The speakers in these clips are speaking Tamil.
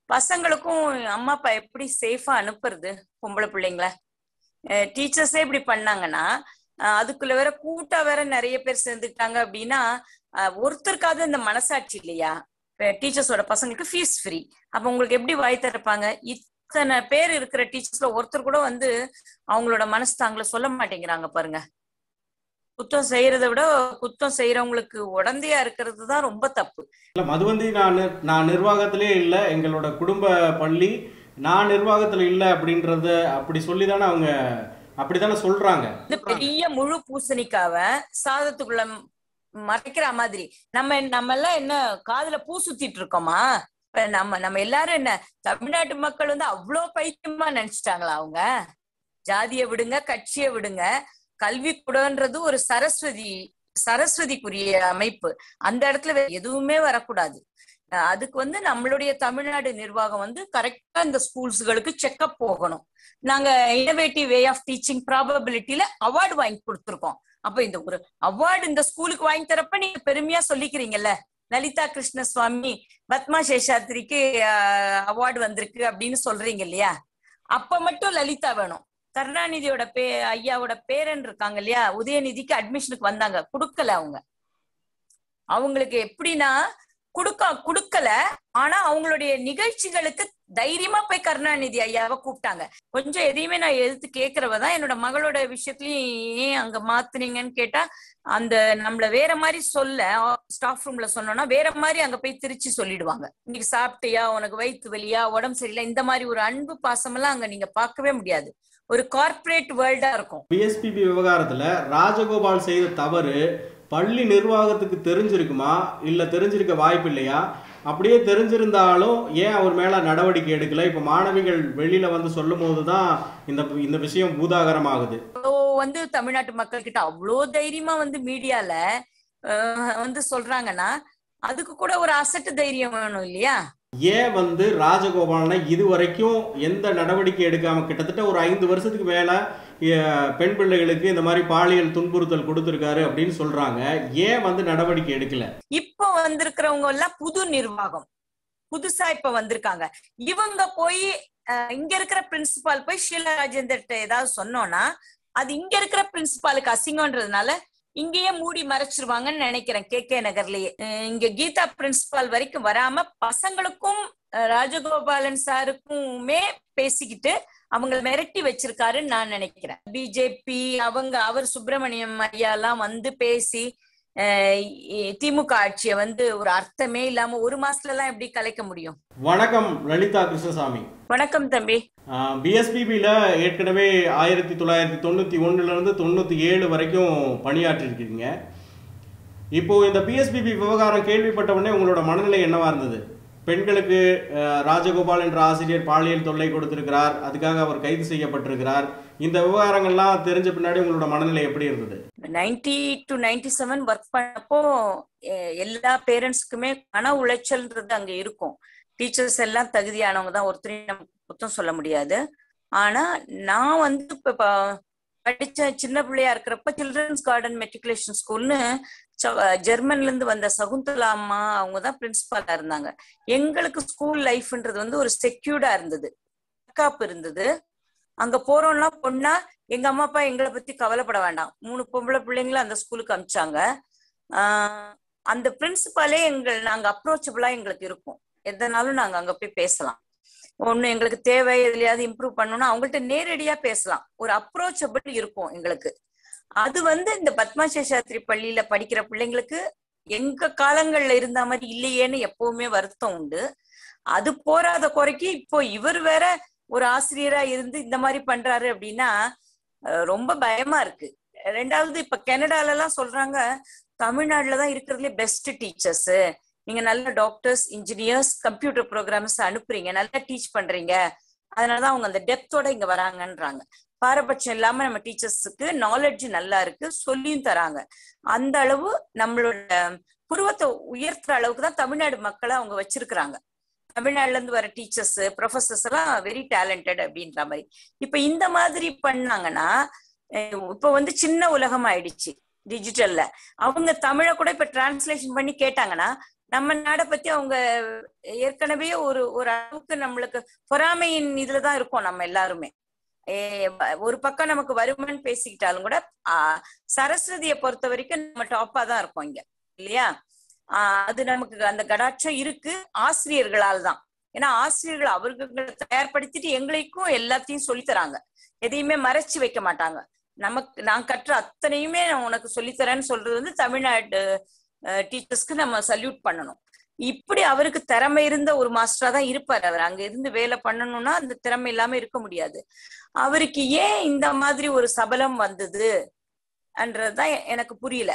பசங்களுக்கும் அம்மா அப்பா எப்படி சேஃபா அனுப்புறது பொம்பளை பிள்ளைங்கள டீச்சர்ஸே இப்படி பண்ணாங்கன்னா அஹ் அதுக்குள்ள வேற கூட்டா வேற நிறைய பேர் சேர்ந்துக்கிட்டாங்க அப்படின்னா அஹ் ஒருத்தருக்காவது இந்த மனசாட்சி இல்லையா டீச்சர்ஸோட பசங்களுக்கு ஃபீஸ் ஃப்ரீ அப்ப உங்களுக்கு எப்படி வாய் திறப்பாங்க இத்தனை பேர் இருக்கிற டீச்சர்ஸ்ல ஒருத்தர் கூட வந்து அவங்களோட மனசு தாங்களை சொல்ல மாட்டேங்கிறாங்க பாருங்க குத்தம் செய்யறதை விட குத்தம் செய்யறவங்களுக்கு உடந்தையா இருக்கிறது தான் ரொம்ப தப்பு இல்ல மதுவந்தி நான் நிர்- நான் நிர்வாகத்திலே இல்லை எங்களோட குடும்ப பள்ளி நான் நிர்வாகத்துல இல்லை அப்படின்றத அப்படி சொல்லி தானே அவங்க அப்படித்தானே சொல்றாங்க இந்த பெரிய முழு பூசணிக்காவ சாதத்துக்குள்ள ம்- மறைக்கிற மாதிரி நம்ம நம்ம எல்லாம் என்ன காதுல பூ சுத்திட்டு இருக்கோமா இப்ப நம்ம நம்ம எல்லாரும் என்ன தமிழ்நாட்டு மக்கள் வந்து அவ்வளோ பைத்தியமா நினைச்சிட்டாங்களா அவங்க ஜாதிய விடுங்க கட்சியை விடுங்க கல்வி கூடன்றது ஒரு சரஸ்வதி சரஸ்வதிக்குரிய அமைப்பு அந்த இடத்துல வேற எதுவுமே வரக்கூடாது அஹ் அதுக்கு வந்து நம்மளுடைய தமிழ்நாடு நிர்வாகம் வந்து கரெக்டா இந்த ஸ்கூல்ஸ்களுக்கு செக்அப் போகணும் நாங்க இன்னோவேட்டிவ் வே ஆஃப் டீச்சிங் ப்ராபபிலிட்டியில அவார்டு வாங்கி கொடுத்துருக்கோம் அப்ப இந்த ஒரு அவார்டு இந்த ஸ்கூலுக்கு வாங்கி தரப்ப நீங்க பெருமையா சொல்லிக்கிறீங்கல்ல லலிதா கிருஷ்ணசுவாமி பத்மா சேஷாத்ரிக்கு அவார்டு வந்திருக்கு அப்படின்னு சொல்றீங்க இல்லையா அப்ப மட்டும் லலிதா வேணும் கருணாநிதியோட பே ஐயாவோட பேரன் இருக்காங்க இல்லையா உதயநிதிக்கு அட்மிஷனுக்கு வந்தாங்க கொடுக்கல அவங்க அவங்களுக்கு எப்படின்னா குடுக்க குடுக்கல ஆனா அவங்களுடைய நிகழ்ச்சிகளுக்கு தைரியமா போய் கருணாநிதி ஐயாவை கூப்பிட்டாங்க கொஞ்சம் எதையுமே நான் எதிர்த்து கேக்குறவ தான் என்னோட மகளோட விஷயத்துலயும் ஏன் அங்க மாத்துனீங்கன்னு கேட்டா அந்த நம்மள வேற மாதிரி சொல்ல ஸ்டாஃப் ரூம்ல சொன்னோம்னா வேற மாதிரி அங்க போய் திருச்சி சொல்லிடுவாங்க இன்னைக்கு சாப்பிட்டியா உனக்கு வயிற்று வலியா உடம்பு சரியில்லை இந்த மாதிரி ஒரு அன்பு பாசமெல்லாம் அங்க நீங்க பார்க்கவே முடியாது ஒரு கார்ப்பரேட் வேர்ல்டா இருக்கும் பிஎஸ்பிபி விவகாரத்துல ராஜகோபால் செய்த தவறு பள்ளி நிர்வாகத்துக்கு தெரிஞ்சிருக்குமா இல்ல தெரிஞ்சிருக்க வாய்ப்பு இல்லையா அப்படியே தெரிஞ்சிருந்தாலும் ஏன் அவர் மேல நடவடிக்கை எடுக்கல இப்ப மாணவிகள் வெளியில வந்து சொல்லும் போதுதான் இந்த இந்த விஷயம் பூதாகரமாகுது அவ்வளோ வந்து தமிழ்நாட்டு மக்கள் கிட்ட அவ்வளோ தைரியமா வந்து மீடியால வந்து சொல்றாங்கன்னா அதுக்கு கூட ஒரு அசட்டு தைரியம் வேணும் இல்லையா ஏன் வந்து ராஜகோபாலனை இது வரைக்கும் எந்த நடவடிக்கை எடுக்காம கிட்டத்தட்ட ஒரு ஐந்து வருஷத்துக்கு மேல அஹ், பெண் பிள்ளைகளுக்கு இந்த மாதிரி பாலியல் துன்புறுத்தல் கொடுத்திருக்காரு அப்படின்னு சொல்றாங்க ஏன் வந்து நடவடிக்கை எடுக்கல இப்போ வந்திருக்கிறவங்க எல்லாம் புது நிர்வாகம் புதுசா இப்ப வந்திருக்காங்க இவங்க போய் அஹ், இங்க இருக்கிற பிரின்சிபால் போய் ஷீலா ராஜேந்தர்கிட்ட ஏதாவது சொன்னோம்னா அது இங்க இருக்கிற பிரின்சிபாலுக்கு அசிங்கம்ன்றதுனால இங்கேயே மூடி மறைச்சிருவாங்கன்னு நினைக்கிறேன் கே கே நகர்லயே அஹ் இங்க கீதா பிரின்சிபால் வரைக்கும் வராம பசங்களுக்கும் அஹ், ராஜகோபாலன் சாருக்குமே பேசிக்கிட்டு அவங்கள மிரட்டி வச்சிருக்காருன்னு நான் நினைக்கிறேன் பிஜேபி அவங்க அவர் சுப்பிரமணியம் ஐயா எல்லாம் வந்து பேசி அஹ், இ- திமுக ஆட்சியை வந்து ஒரு அர்த்தமே இல்லாம ஒரு மாசத்துல எல்லாம் எப்படி கலைக்க முடியும் வணக்கம் லலிதா கிருஷ்ணசாமி வணக்கம் தம்பி பிஎஸ்பிபியில் ஏற்கனவே ஆயிரத்தி தொள்ளாயிரத்தி தொண்ணூற்றி ஒன்றுலேருந்து தொண்ணூற்றி ஏழு வரைக்கும் பணியாற்றிருக்கீங்க இப்போ இந்த பிஎஸ்பிபி விவகாரம் கேள்விப்பட்ட உடனே உங்களோட மனநிலை என்னவா இருந்தது பெண்களுக்கு அஹ், ராஜகோபால் என்ற ஆசிரியர் பாலியல் தொல்லை கொடுத்திருக்கிறார் அதுக்காக அவர் கைது செய்யப்பட்டிருக்கிறார் இந்த விவகாரங்கள்லாம் தெரிஞ்ச பின்னாடி உங்களோட மனநிலை எப்படி இருந்தது ninety to ninety seven work பண்ணப்போ எ- எல்லா பேரண்ட்ஸ்க்குமே மன உளைச்சல்ன்றது அங்க இருக்கும் டீச்சர்ஸ் எல்லாம் தகுதியானவங்க தான் ஒருத்தரையும் நம்ம குத்தம் சொல்ல முடியாது ஆனா நான் வந்து இப்ப ப- படிச்ச சின்ன பிள்ளையா இருக்கிறப்ப சில்ட்ரன்ஸ் கார்டன் மெட்ரிகுலேஷன் ஸ்கூல்னு ஜெர்மன்ல இருந்து வந்த சகுந்தலா அம்மா அவங்க தான் பிரின்சிபாலா இருந்தாங்க எங்களுக்கு ஸ்கூல் லைஃப்ன்றது வந்து ஒரு செக்யூர்டா இருந்தது தற்காப்பு இருந்தது அங்க போறோம்னா பொண்ணா எங்க அம்மா அப்பா எங்களை பத்தி கவலைப்பட வேண்டாம் மூணு பொம்பளை பிள்ளைங்களும் அந்த ஸ்கூலுக்கு அமிச்சாங்க ஆஹ் அந்த பிரின்சிபாலே எங்கள் நாங்க அப்ரோச்சபிளா எங்களுக்கு இருக்கும் எதனாலும் நாங்க அங்க போய் பேசலாம் ஒண்ணு எங்களுக்கு தேவை எதுலயாவது இம்ப்ரூவ் பண்ணணும்னா அவங்கள்ட்ட நேரடியா பேசலாம் ஒரு அப்ரோச்சபிள் இருக்கும் எங்களுக்கு அது வந்து இந்த பத்மா சேஷாத்ரி பள்ளியில படிக்கிற பிள்ளைங்களுக்கு எங்க காலங்கள்ல இருந்த மாதிரி இல்லையேன்னு எப்பவுமே வருத்தம் உண்டு அது போராத குறைக்கு இப்போ இவர் வேற ஒரு ஆசிரியரா இருந்து இந்த மாதிரி பண்றாரு அப்படின்னா அஹ் ரொம்ப பயமா இருக்கு ரெண்டாவது இப்ப கனடால எல்லாம் சொல்றாங்க தமிழ்நாடுல தான் இருக்கிறதுலே பெஸ்ட் டீச்சர்ஸ் நீங்க நல்ல டாக்டர்ஸ் இன்ஜினியர்ஸ் கம்ப்யூட்டர் ப்ரோக்ராம்ஸ் அனுப்புறீங்க நல்லா டீச் பண்றீங்க அதனாலதான் அவங்க அந்த டெப்த்தோட இங்க வராங்கன்றாங்க பாரபட்சம் இல்லாம நம்ம டீச்சர்ஸுக்கு நாலேஜ் நல்லா இருக்கு சொல்லியும் தராங்க அந்த அளவு நம்மளோட புருவத்தை உயர்த்துற அளவுக்கு தான் தமிழ்நாடு மக்களை அவங்க வச்சிருக்கிறாங்க தமிழ்நாடுல இருந்து வர டீச்சர்ஸ் ப்ரொஃபசர்ஸ் எல்லாம் வெரி டேலண்டட் அப்படின்ற மாதிரி இப்ப இந்த மாதிரி பண்ணாங்கன்னா அஹ் இப்ப வந்து சின்ன உலகம் ஆயிடுச்சு டிஜிட்டல்ல அவங்க தமிழை கூட இப்ப டிரான்ஸ்லேஷன் பண்ணி கேட்டாங்கன்னா நம்ம நாடை பத்தி அவங்க ஏற்கனவே ஒரு ஒரு அளவுக்கு நம்மளுக்கு பொறாமையின் இதுலதான் இருக்கோம் நம்ம எல்லாருமே ஏ, ப- ஒரு பக்கம் நமக்கு வருமானு பேசிக்கிட்டாலும் கூட ஆஹ், சரஸ்வதியை பொறுத்த வரைக்கும் நம்ம டாப்பா தான் இருக்கோம் இங்க இல்லையா ஆஹ், அது நமக்கு அந்த கடாட்சம் இருக்கு ஆசிரியர்களால் தான் ஏன்னா ஆசிரியர்கள் அவர்களை தயார்படுத்திட்டு எங்களுக்கும் எல்லாத்தையும் சொல்லித் தராங்க எதையுமே மறைச்சு வைக்க மாட்டாங்க நமக்கு நான் கற்ற அத்தனையுமே நான் உனக்கு சொல்லித்தரேன்னு சொல்றது வந்து தமிழ்நாடு டீச்சர்ஸ்க்கு நம்ம சல்யூட் பண்ணணும் இப்படி அவருக்கு திறமை இருந்த ஒரு மாஸ்டரா தான் இருப்பார் அவர் அங்க இருந்து வேலை பண்ணணும்னா அந்த திறமை இல்லாம இருக்க முடியாது அவருக்கு ஏன் இந்த மாதிரி ஒரு சபலம் வந்தது என்றதுதான் எ- எனக்கு புரியல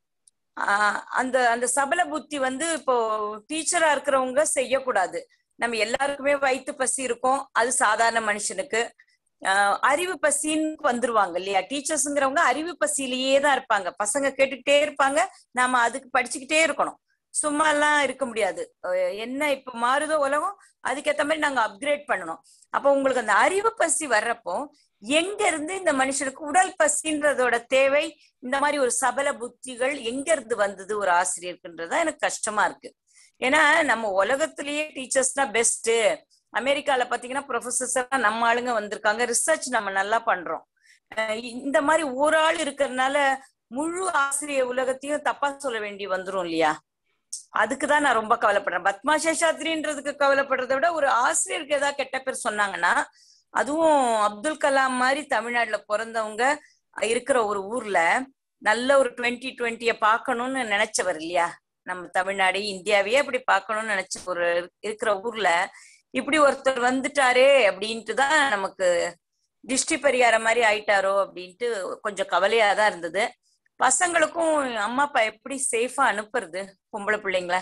ஆஹ் அந்த அந்த சபல புத்தி வந்து இப்போ டீச்சரா இருக்கிறவங்க செய்யக்கூடாது நம்ம எல்லாருக்குமே வயிற்று பசி இருக்கும் அது சாதாரண மனுஷனுக்கு ஆஹ் அறிவு பசின்னு வந்துருவாங்க இல்லையா டீச்சர்ஸ்ங்கிறவங்க அறிவு பசியிலேயே தான் இருப்பாங்க பசங்க கேட்டுக்கிட்டே இருப்பாங்க நாம அதுக்கு படிச்சுக்கிட்டே இருக்கணும் சும்மா எல்லாம் இருக்க முடியாது அஹ் என்ன இப்ப மாறுதோ உலகம் அதுக்கேத்த மாதிரி நாங்க அப்கிரேட் பண்ணணும் அப்போ உங்களுக்கு அந்த அறிவு பசி வர்றப்போ எங்க இருந்து இந்த மனுஷனுக்கு உடல் பசின்றதோட தேவை இந்த மாதிரி ஒரு சபல புத்திகள் எங்க இருந்து வந்தது ஒரு ஆசிரியருக்குன்றதுதான் எனக்கு கஷ்டமா இருக்கு ஏன்னா நம்ம உலகத்திலேயே டீச்சர்ஸ் தான் பெஸ்ட் அமெரிக்கால பாத்தீங்கன்னா ப்ரொஃபசர்ஸ் எல்லாம் நம்ம ஆளுங்க வந்திருக்காங்க ரிசர்ச் நம்ம நல்லா பண்றோம் அஹ் இந்த மாதிரி ஒரு ஆள் இருக்கிறதுனால முழு ஆசிரியர் உலகத்தையும் தப்பா சொல்ல வேண்டி வந்துரும் இல்லையா அதுக்குதான் நான் ரொம்ப கவலைப்படுறேன் பத்மா சேஷாத்ரின்றதுக்கு கவலைப்படுறதை விட ஒரு ஆசிரியருக்கு ஏதாவது கெட்ட பேர் சொன்னாங்கன்னா அதுவும் அப்துல் கலாம் மாதிரி தமிழ்நாட்டுல பிறந்தவங்க இருக்கிற ஒரு ஊர்ல நல்ல ஒரு டுவெண்ட்டி டுவெண்ட்டிய பார்க்கணும்னு நினைச்சவர் இல்லையா நம்ம தமிழ்நாடு இந்தியாவையே அப்படி பார்க்கணும்னு நினைச்ச ஒரு இருக்கிற ஊர்ல இப்படி ஒருத்தர் வந்துட்டாரே அப்படின்ட்டு தான் நமக்கு திருஷ்டி பரிகாரம் மாதிரி ஆயிட்டாரோ அப்படின்ட்டு கொஞ்சம் கவலையா தான் இருந்தது பசங்களுக்கும் அம்மா அப்பா எப்படி சேஃபா அனுப்புறது பொம்பளை பிள்ளைங்கள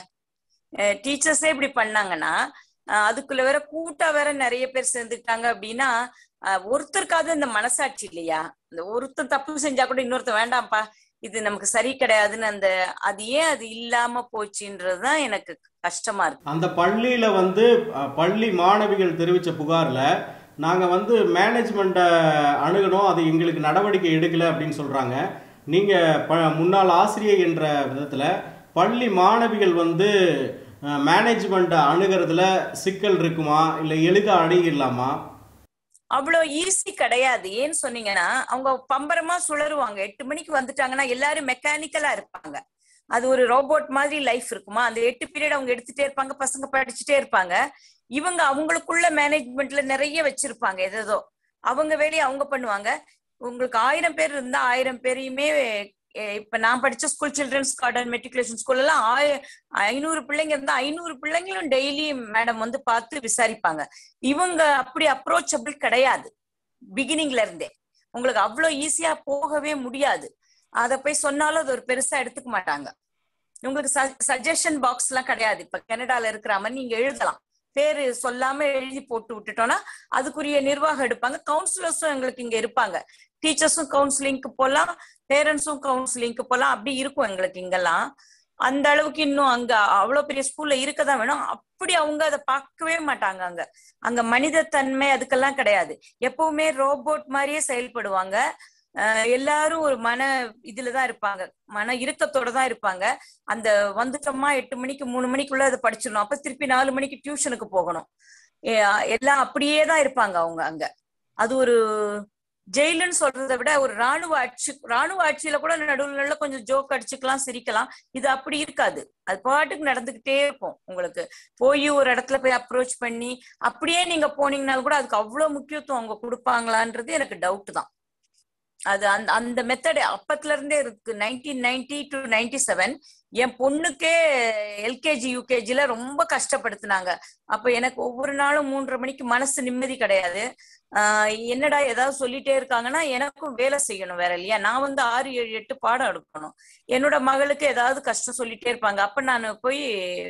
டீச்சர்ஸே இப்படி பண்ணாங்கன்னா அஹ் அதுக்குள்ள வேற கூட்டா வேற நிறைய பேர் சேர்ந்துட்டாங்க அப்படின்னா அஹ் ஒருத்தருக்காவது இந்த மனசாட்சி இல்லையா இந்த ஒருத்தர் தப்பு செஞ்சா கூட இன்னொருத்தர் வேண்டாம்ப்பா இது நமக்கு சரி கிடையாதுன்னு அந்த அது ஏன் அது இல்லாம போச்சுன்றதுதான் எனக்கு கஷ்டமா இருக்கு அந்த பள்ளியில வந்து அஹ், பள்ளி மாணவிகள் தெரிவித்த புகார்ல நாங்க வந்து மேனேஜ்மெண்ட்டை அணுகணும் அது எங்களுக்கு நடவடிக்கை எடுக்கல அப்படின்னு சொல்றாங்க நீங்க ப முன்னாள் ஆசிரியை என்ற விதத்துல பள்ளி மாணவிகள் வந்து மேனேஜ்மெண்ட்டை அணுகிறதுல சிக்கல் இருக்குமா இல்லை எளிதாக அணுகிடலாமா அவ்வளவு ஈஸி கிடையாது ஏன்னு சொன்னீங்கன்னா அவங்க பம்பரமா சுழறுவாங்க எட்டு மணிக்கு வந்துட்டாங்கன்னா எல்லாரும் மெக்கானிக்கலா இருப்பாங்க அது ஒரு ரோபோட் மாதிரி லைஃப் இருக்குமா அந்த எட்டு பீரியட் அவங்க எடுத்துட்டே இருப்பாங்க பசங்க படிச்சுட்டே இருப்பாங்க இவங்க அவங்களுக்குள்ள மேனேஜ்மெண்ட்ல நிறைய வச்சிருப்பாங்க எதோ அவங்க வேலையை அவங்க பண்ணுவாங்க உங்களுக்கு ஆயிரம் பேர் இருந்தா ஆயிரம் பேரையுமே எ- இப்ப நான் படிச்ச school children's garden matriculation school எல்லாம் ஆய ஐநூறு பிள்ளைங்க இருந்தா ஐநூறு பிள்ளைங்களும் டெய்லி மேடம் வந்து பார்த்து விசாரிப்பாங்க இவங்க அப்படி அப்ரோச்சபிள் கிடையாது பிகினிங்ல இருந்தே உங்களுக்கு அவ்வளவு ஈஸியா போகவே முடியாது அத போய் சொன்னாலும் அது ஒரு பெருசா எடுத்துக்க மாட்டாங்க உங்களுக்கு சஜஷன் பாக்ஸ் எல்லாம் கிடையாது இப்ப கனடால இருக்கிற மாதிரி நீங்க எழுதலாம் பேரு சொல்லாம எழுதி போட்டு விட்டுட்டோம்னா அதுக்குரிய நிர்வாகம் எடுப்பாங்க கவுன்சிலர்ஸும் எங்களுக்கு இங்க இருப்பாங்க டீச்சர்ஸும் கவுன்சிலிங்க்கு போலாம் பேரண்ட்ஸும் கவுன்சிலிங்க்கு போலாம் அப்படி இருக்கும் எங்களுக்கு இங்கெல்லாம் அந்த அளவுக்கு இன்னும் அங்க அவ்வளவு பெரிய ஸ்கூல்ல இருக்கதான் வேணும் அப்படி அவங்க அதை பார்க்கவே மாட்டாங்க அங்க அங்க மனிதத்தன்மை அதுக்கெல்லாம் கிடையாது எப்பவுமே ரோபோட் மாதிரியே செயல்படுவாங்க அஹ் எல்லாரும் ஒரு மன இதுலதான் இருப்பாங்க மன இறுக்கத்தோட தான் இருப்பாங்க அந்த வந்துட்டோமா எட்டு மணிக்கு மூணு மணிக்குள்ள அதை படிச்சிடணும் அப்ப திருப்பி நாலு மணிக்கு டியூஷனுக்கு போகணும் எ- எல்லாம் அப்படியே தான் இருப்பாங்க அவங்க அங்க அது ஒரு ஜெயிலுன்னு சொல்றதை விட ஒரு ராணுவ ஆட்சி ராணுவ ஆட்சியில கூட நடுவில் நடுவுல கொஞ்சம் ஜோக் அடிச்சுக்கலாம் சிரிக்கலாம் இது அப்படி இருக்காது அது பாட்டுக்கு நடந்துகிட்டே இருக்கும் உங்களுக்கு போய் ஒரு இடத்துல போய் அப்ரோச் பண்ணி அப்படியே நீங்க போனீங்கனாலும் கூட அதுக்கு அவ்வளவு முக்கியத்துவம் அவங்க கொடுப்பாங்களான்றது எனக்கு டவுட் தான் அது அந்த அந்த மெத்தட் அப்பத்துல இருந்தே இருக்கு nineteen ninety to ninety seven என் பொண்ணுக்கே எல்கேஜி யூகேஜில ரொம்ப கஷ்டப்படுத்துனாங்க அப்ப எனக்கு ஒவ்வொரு நாளும் மூன்றரை மணிக்கு மனசு நிம்மதி கிடையாது ஆஹ் என்னடா ஏதாவது சொல்லிட்டே இருக்காங்கன்னா எனக்கும் வேலை செய்யணும் வேற இல்லையா நான் வந்து ஆறு ஏழு எட்டு பாடம் எடுக்கணும் என்னோட மகளுக்கு ஏதாவது கஷ்டம் சொல்லிட்டே இருப்பாங்க அப்ப நான் போய்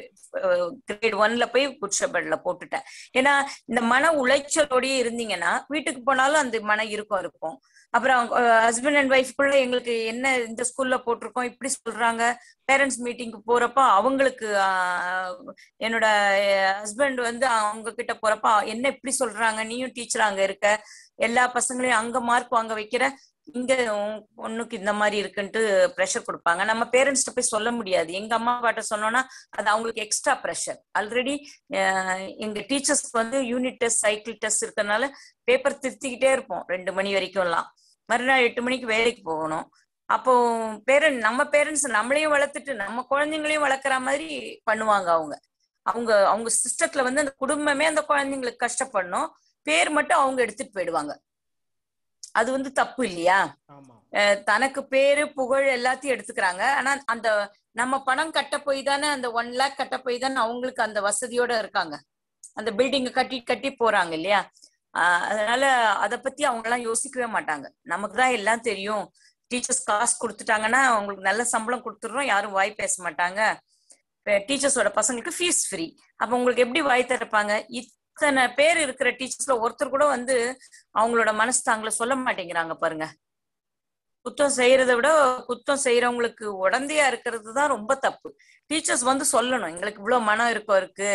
கிரேட் ஒன்ல போய் குட்ஷபட்ல போட்டுட்டேன் ஏன்னா இந்த மன உளைச்சலோடயே இருந்தீங்கன்னா வீட்டுக்கு போனாலும் அந்த மன இறுக்கம் இருக்கும் அப்புறம் ஹஸ்பண்ட் அண்ட் ஒய்ஃப்குள்ள எங்களுக்கு என்ன இந்த ஸ்கூல்ல போட்டிருக்கோம் இப்படி சொல்றாங்க பேரண்ட்ஸ் மீட்டிங்க்கு போறப்ப அவங்களுக்கு ஆஹ், என்னோட ஹஸ்பண்ட் வந்து அவங்க கிட்ட போறப்ப என்ன இப்படி சொல்றாங்க நீயும் டீச்சர் அங்க இருக்க எல்லா பசங்களையும் அங்க மார்க் வாங்க வைக்கிற இங்க உன் பொண்ணுக்கு இந்த மாதிரி இருக்குன்ட்டு ப்ரெஷர் கொடுப்பாங்க நம்ம பேரண்ட்ஸ்ட்ட போய் சொல்ல முடியாது எங்க அம்மா அப்பாட்ட சொன்னோம்னா அது அவங்களுக்கு எக்ஸ்ட்ரா ப்ரெஷர் ஆல்ரெடி எங்க டீச்சர்ஸ்க்கு வந்து யூனிட் டெஸ்ட் சைக்கிள் டெஸ்ட் இருக்கறனால பேப்பர் திருத்திக்கிட்டே இருப்போம் ரெண்டு மணி வரைக்கும்லாம் மறுநாள் எட்டு மணிக்கு வேலைக்கு போகணும் அப்போ பேரண்ட் நம்ம பேரண்ட்ஸ் நம்மளையும் வளர்த்துட்டு நம்ம குழந்தைங்களையும் வளர்க்குற மாதிரி பண்ணுவாங்க அவங்க அவங்க அவங்க சிஸ்டத்துல வந்து அந்த குடும்பமே அந்த குழந்தைங்களுக்கு கஷ்டப்படணும் பேர் மட்டும் அவங்க எடுத்துட்டு போயிடுவாங்க அது வந்து தப்பு இல்லையா ஆமா அஹ் தனக்கு பேரு புகழ் எல்லாத்தையும் எடுத்துக்கிறாங்க ஆனா அந்த நம்ம பணம் கட்ட போய் தானே அந்த ஒன் லேக் கட்ட போய் தானே அவங்களுக்கு அந்த வசதியோட இருக்காங்க அந்த பில்டிங்க கட்டி கட்டி போறாங்க இல்லையா ஆஹ் அதனால அத பத்தி அவங்க எல்லாம் யோசிக்கவே மாட்டாங்க நமக்கு தான் எல்லாம் தெரியும் டீச்சர்ஸ் காசு கொடுத்துட்டாங்கன்னா அவங்களுக்கு நல்ல சம்பளம் கொடுத்துடுறோம் யாரும் வாய் பேச மாட்டாங்க டீச்சர்ஸோட பசங்களுக்கு ஃபீஸ் ஃப்ரீ அப்ப உங்களுக்கு எப்படி வாய் திறப்பாங்க இத்தனை பேர் இருக்கிற டீச்சர்ஸ்ல ஒருத்தர் கூட வந்து அவங்களோட மனசு தாங்களை சொல்ல மாட்டேங்கிறாங்க பாருங்க குத்தம் செய்யறதை விட குத்தம் செய்யறவங்களுக்கு உடந்தையா இருக்கிறது தான் ரொம்ப தப்பு டீச்சர்ஸ் வந்து சொல்லணும் எங்களுக்கு இவ்வளவு மனம் இருக்கோ இருக்கு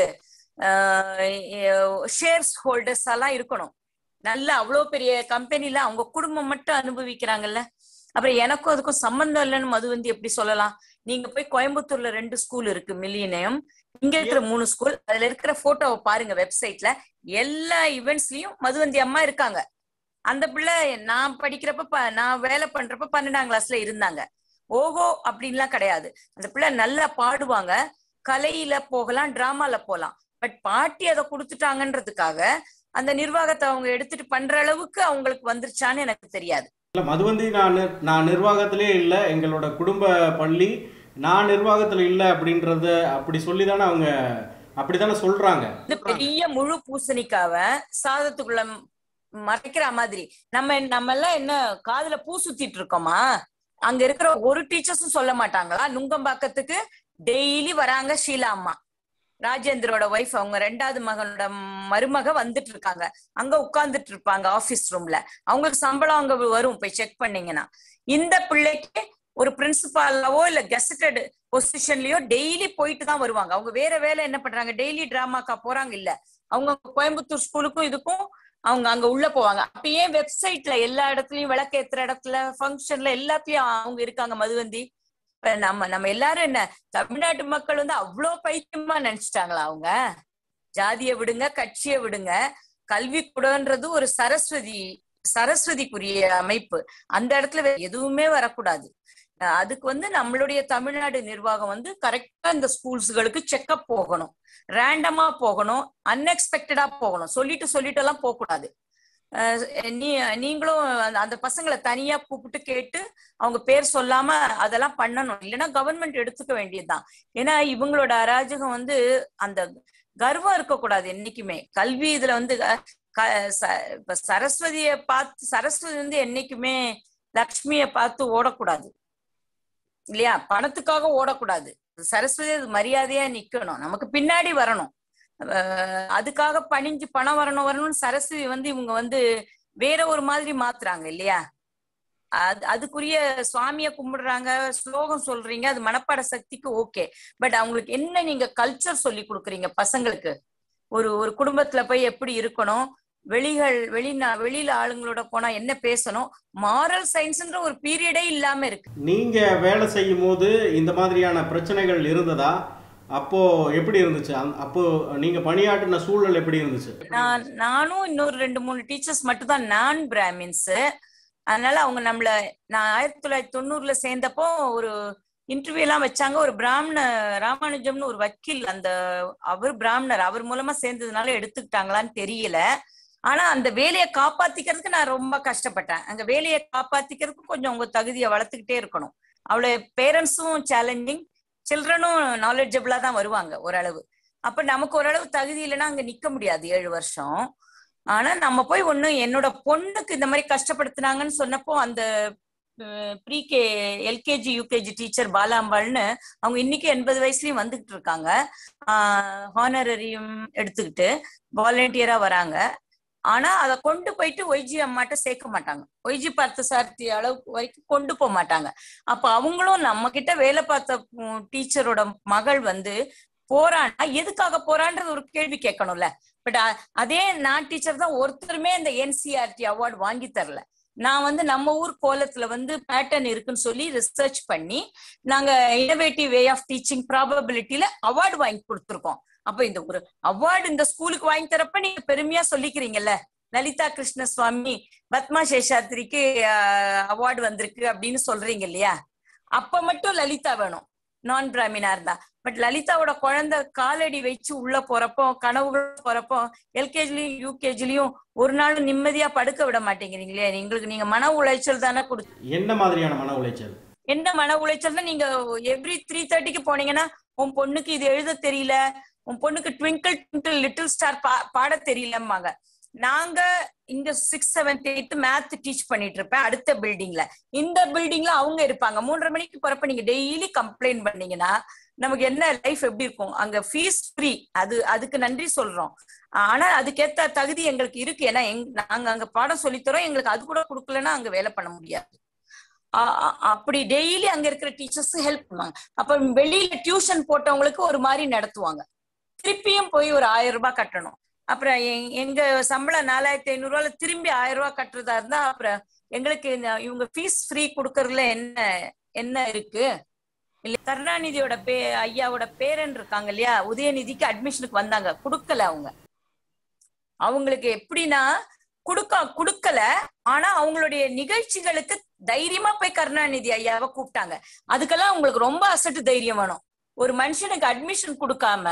ஷேர்ஸ் ஹோல்டர்ஸ் எல்லாம் இருக்கணும் நல்ல அவ்வளவு பெரிய கம்பெனில அவங்க குடும்பம் மட்டும் அனுபவிக்கிறாங்கல்ல அப்புறம் எனக்கும் அதுக்கும் சம்பந்தம் இல்லைன்னு மது வந்து எப்படி சொல்லலாம் நீங்க போய் கோயம்புத்தூர்ல ரெண்டு ஸ்கூல் இருக்கு மில்லியனையும் இங்க இருக்கிற மூணு ஸ்கூல் அதுல இருக்கிற போட்டோவை பாருங்க வெப்சைட்ல எல்லா ஈவெண்ட்ஸ்லயும் மதுவந்தி அம்மா இருக்காங்க அந்த பிள்ளை நான் படிக்கிறப்ப ப- நான் வேலை பண்றப்ப பன்னெண்டாம் கிளாஸ்ல இருந்தாங்க ஓஹோ அப்படின்லாம் கிடையாது அந்த பிள்ளை நல்லா பாடுவாங்க கலையில போகலாம் டிராமால போகலாம் பட் பாட்டி அதை கொடுத்துட்டாங்கன்றதுக்காக அந்த நிர்வாகத்தை அவங்க எடுத்துட்டு பண்ற அளவுக்கு அவங்களுக்கு வந்துருச்சான்னு எனக்கு தெரியாது இல்ல மதுவந்தி நான் நிர்- நான் நிர்வாகத்திலே இல்லை எங்களோட குடும்ப பள்ளி நான் நிர்வாகத்துல இல்லை அப்படின்றத அப்படி சொல்லி தானே அவங்க அப்படித்தானே சொல்றாங்க இந்த பெரிய முழு பூசணிக்காவ சாதத்துக்குள்ள ம்- மறைக்கிற மாதிரி நம்ம நம்ம எல்லாம் என்ன காதுல பூ சுத்திட்டு இருக்கோமா அங்க இருக்கிற ஒரு டீச்சர்ஸும் சொல்ல மாட்டாங்களா நுங்கம்பாக்கத்துக்கு டெய்லி வராங்க ஷீலா அம்மா ராஜேந்திரோட ஒய்ஃப் அவங்க ரெண்டாவது மகனோட மருமக வந்துட்டு இருக்காங்க அங்க உட்கார்ந்துட்டு இருப்பாங்க ஆபீஸ் ரூம்ல அவங்களுக்கு சம்பளம் அங்க வரும் போய் செக் பண்ணீங்கன்னா இந்த பிள்ளைக்கு ஒரு பிரின்சிபாலாவோ இல்ல கெசட்டட் பொசிஷன்லயோ டெய்லி போயிட்டு தான் வருவாங்க அவங்க வேற வேலை என்ன பண்றாங்க டெய்லி டிராமாக்கா போறாங்க இல்ல அவங்க கோயம்புத்தூர் ஸ்கூலுக்கும் இதுக்கும் அவங்க அங்க உள்ள போவாங்க அப்பயே வெப்சைட்ல எல்லா இடத்துலயும் விளக்கேத்துற இடத்துல ஃபங்க்ஷன்ல எல்லாத்துலயும் அவங்க இருக்காங்க மதுவந்தி இப்ப நம்ம நம்ம எல்லாரும் என்ன தமிழ்நாட்டு மக்கள் வந்து அவ்வளோ பைத்தியமா நினைச்சிட்டாங்களா அவங்க ஜாதிய விடுங்க கட்சியை விடுங்க கல்வி கூடன்றது ஒரு சரஸ்வதி சரஸ்வதிக்குரிய அமைப்பு அந்த இடத்துல வேற எதுவுமே வரக்கூடாது அஹ் அதுக்கு வந்து நம்மளுடைய தமிழ்நாடு நிர்வாகம் வந்து கரெக்டா இந்த ஸ்கூல்ஸ்களுக்கு செக்அப் போகணும் ரேண்டமா போகணும் அன்எக்ஸ்பெக்டடா போகணும் சொல்லிட்டு சொல்லிட்டு எல்லாம் போக கூடாது அஹ் நீ நீங்களும் அந்த- அந்த பசங்களை தனியா கூப்பிட்டு கேட்டு அவங்க பேர் சொல்லாம அதெல்லாம் பண்ணணும் இல்லைன்னா கவர்மெண்ட் எடுத்துக்க வேண்டியதுதான் ஏன்னா இவங்களோட அராஜகம் வந்து அந்த கர்வம் இருக்கக்கூடாது என்னைக்குமே கல்வி இதுல வந்து அஹ், க- ச- இப்ப சரஸ்வதிய பார்த்து சரஸ்வதி வந்து என்னைக்குமே லக்ஷ்மிய பார்த்து ஓடக்கூடாது இல்லையா பணத்துக்காக ஓடக்கூடாது சரஸ்வதி அது மரியாதையா நிக்கணும் நமக்கு பின்னாடி வரணும் அஹ் அதுக்காக பணிஞ்சு பணம் வரணும் வரணும்னு சரஸ்வதி வந்து இவங்க வந்து வேற ஒரு மாதிரி மாத்துறாங்க இல்லையா அது அதுக்குரிய சுவாமிய கும்பிடுறாங்க ஸ்லோகம் சொல்றீங்க அது மனப்பாட சக்திக்கு ஓகே பட் அவங்களுக்கு என்ன நீங்க கல்ச்சர் சொல்லி கொடுக்குறீங்க பசங்களுக்கு ஒரு ஒரு குடும்பத்துல போய் எப்படி இருக்கணும் வெளிகள் வெளிநா வெளியில ஆளுங்களோட போனா என்ன பேசணும் மாரல் சயின்ஸ்ன்ற ஒரு பீரியடே இல்லாம இருக்கு நீங்க வேலை செய்யும் போது இந்த மாதிரியான பிரச்சனைகள் இருந்ததா அப்போ எப்படி இருந்துச்சு அந்த- அப்போ நீங்க பணியாற்றின சூழல் எப்படி இருந்துச்சு நான் நானும் இன்னொரு ரெண்டு மூணு டீச்சர்ஸ் மட்டும் தான் நான் பிராமின்ஸ் அதனால அவங்க நம்மள நான் ஆயிரத்தி தொள்ளாயிரத்தி தொண்ணூறுல சேர்ந்தப்போ ஒரு இன்டர்வியூ எல்லாம் வச்சாங்க ஒரு பிராமண ராமானுஜம்னு ஒரு வக்கீல் அந்த அவர் பிராமணர் அவர் மூலமா சேர்ந்ததுனால எடுத்துக்கிட்டாங்களான்னு தெரியல ஆனா அந்த வேலையை காப்பாத்திக்கிறதுக்கு நான் ரொம்ப கஷ்டப்பட்டேன் அங்க வேலையை காப்பாத்திக்கிறதுக்கு கொஞ்சம் உங்க தகுதியை வளர்த்துக்கிட்டே இருக்கணும் அவளை பேரண்ட்ஸும் சேலஞ்சிங் சில்ட்ரனும் நாலேஜபிளா தான் வருவாங்க ஓரளவு அப்ப நமக்கு ஓரளவு தகுதி இல்லைன்னா அங்க நிக்க முடியாது ஏழு வருஷம் ஆனா நம்ம போய் ஒண்ணு என்னோட பொண்ணுக்கு இந்த மாதிரி கஷ்டப்படுத்துனாங்கன்னு சொன்னப்போ அந்த ப்ரீகே எல்கேஜி யூகேஜி டீச்சர் பாலாம்பாள்னு அவங்க இன்னைக்கு எண்பது வயசுலயும் வந்துகிட்டு இருக்காங்க ஹானரரியும் எடுத்துக்கிட்டு வாலண்டியரா வராங்க ஆனா அதை கொண்டு போயிட்டு ஒய்ஜி அம்மாட்ட சேர்க்க மாட்டாங்க ஒய்ஜி பார்த்த சார்த்தி அளவுக்கு வரைக்கும் கொண்டு போக மாட்டாங்க அப்ப அவங்களும் நம்ம கிட்ட வேலை பார்த்த டீச்சரோட மகள் வந்து போறான்னா எதுக்காக போறான்றது ஒரு கேள்வி கேட்கணும்ல பட் அதே நான் டீச்சர் தான் ஒருத்தருமே இந்த என்சிஆர்டி அவார்டு வாங்கி தரல நான் வந்து நம்ம ஊர் கோலத்துல வந்து பேட்டர்ன் இருக்குன்னு சொல்லி ரிசர்ச் பண்ணி நாங்க இன்னோவேட்டிவ் வே ஆஃப் டீச்சிங் ப்ராபபிலிட்டியில அவார்டு வாங்கி கொடுத்துருக்கோம் அப்ப இந்த ஒரு அவார்டு இந்த ஸ்கூலுக்கு வாங்கி தரப்ப நீங்க பெருமையா சொல்லிக்கிறீங்கல்ல லலிதா கிருஷ்ணசுவாமி பத்மா சேஷாத்ரிக்கு அவார்டு வந்திருக்கு அப்படின்னு சொல்றீங்க இல்லையா அப்ப மட்டும் லலிதா வேணும் நான் பிராமினா இருந்தா பட் லலிதாவோட குழந்தை காலடி வச்சு உள்ள போறப்போ கனவு போறப்போ எல்கேஜிலயும் யூகேஜிலயும் ஒரு நாள் நிம்மதியா படுக்க விட மாட்டேங்கிறீங்களே எங்களுக்கு நீங்க மன உளைச்சல் தானே கொடு என்ன மாதிரியான மன உளைச்சல் என்ன மன உளைச்சல்னா நீங்க எவ்ரி த்ரீ தேர்ட்டிக்கு போனீங்கன்னா உன் பொண்ணுக்கு இது எழுத தெரியல உன் பொண்ணுக்கு ட்விங்கிள் ட்விங்கிள் லிட்டில் ஸ்டார் பா பாட தெரியலம்பாங்க நாங்க இங்க six seventh eighth math teach பண்ணிட்டு இருப்பேன் அடுத்த பில்டிங்ல இந்த பில்டிங்ல அவங்க இருப்பாங்க மூன்றரை மணிக்கு போறப்ப நீங்க டெய்லி கம்ப்ளைண்ட் பண்ணீங்கன்னா நமக்கு என்ன லைஃப் எப்படி இருக்கும் அங்க ஃபீஸ் ஃப்ரீ அது அதுக்கு நன்றி சொல்றோம் ஆனா அதுக்கேத்த தகுதி எங்களுக்கு இருக்கு ஏன்னா எங் நாங்க அங்க பாடம் சொல்லித்தரோம் எங்களுக்கு அது கூட கொடுக்கலன்னா அங்க வேலை பண்ண முடியாது அப்படி டெய்லி அங்க இருக்கிற டீச்சர்ஸ் ஹெல்ப் பண்ணுவாங்க அப்ப வெளியில டியூஷன் போட்டவங்களுக்கு ஒரு மாதிரி நடத்துவாங்க திருப்பியும் போய் ஒரு ஆயிரம் ரூபாய் கட்டணும் அப்புறம் எங்க சம்பளம் நாலாயிரத்தி ஐநூறு ரூபாய்ல திரும்பி ஆயிரம் ரூபாய் கட்டுறதா இருந்தா அப்புறம் எங்களுக்கு இவங்க ஃபீஸ் ஃப்ரீ கொடுக்கறதுல என்ன என்ன இருக்கு இல்ல கருணாநிதியோட பே ஐயாவோட பேரன் இருக்காங்க இல்லையா உதயநிதிக்கு அட்மிஷனுக்கு வந்தாங்க கொடுக்கல அவங்க அவங்களுக்கு எப்படின்னா கொடுக்க கொடுக்கல ஆனா அவங்களுடைய நிகழ்ச்சிகளுக்கு தைரியமா போய் கருணாநிதி ஐயாவை கூப்பிட்டாங்க அதுக்கெல்லாம் அவங்களுக்கு ரொம்ப அசட்டு தைரியம் வேணும் ஒரு மனுஷனுக்கு அட்மிஷன் கொடுக்காம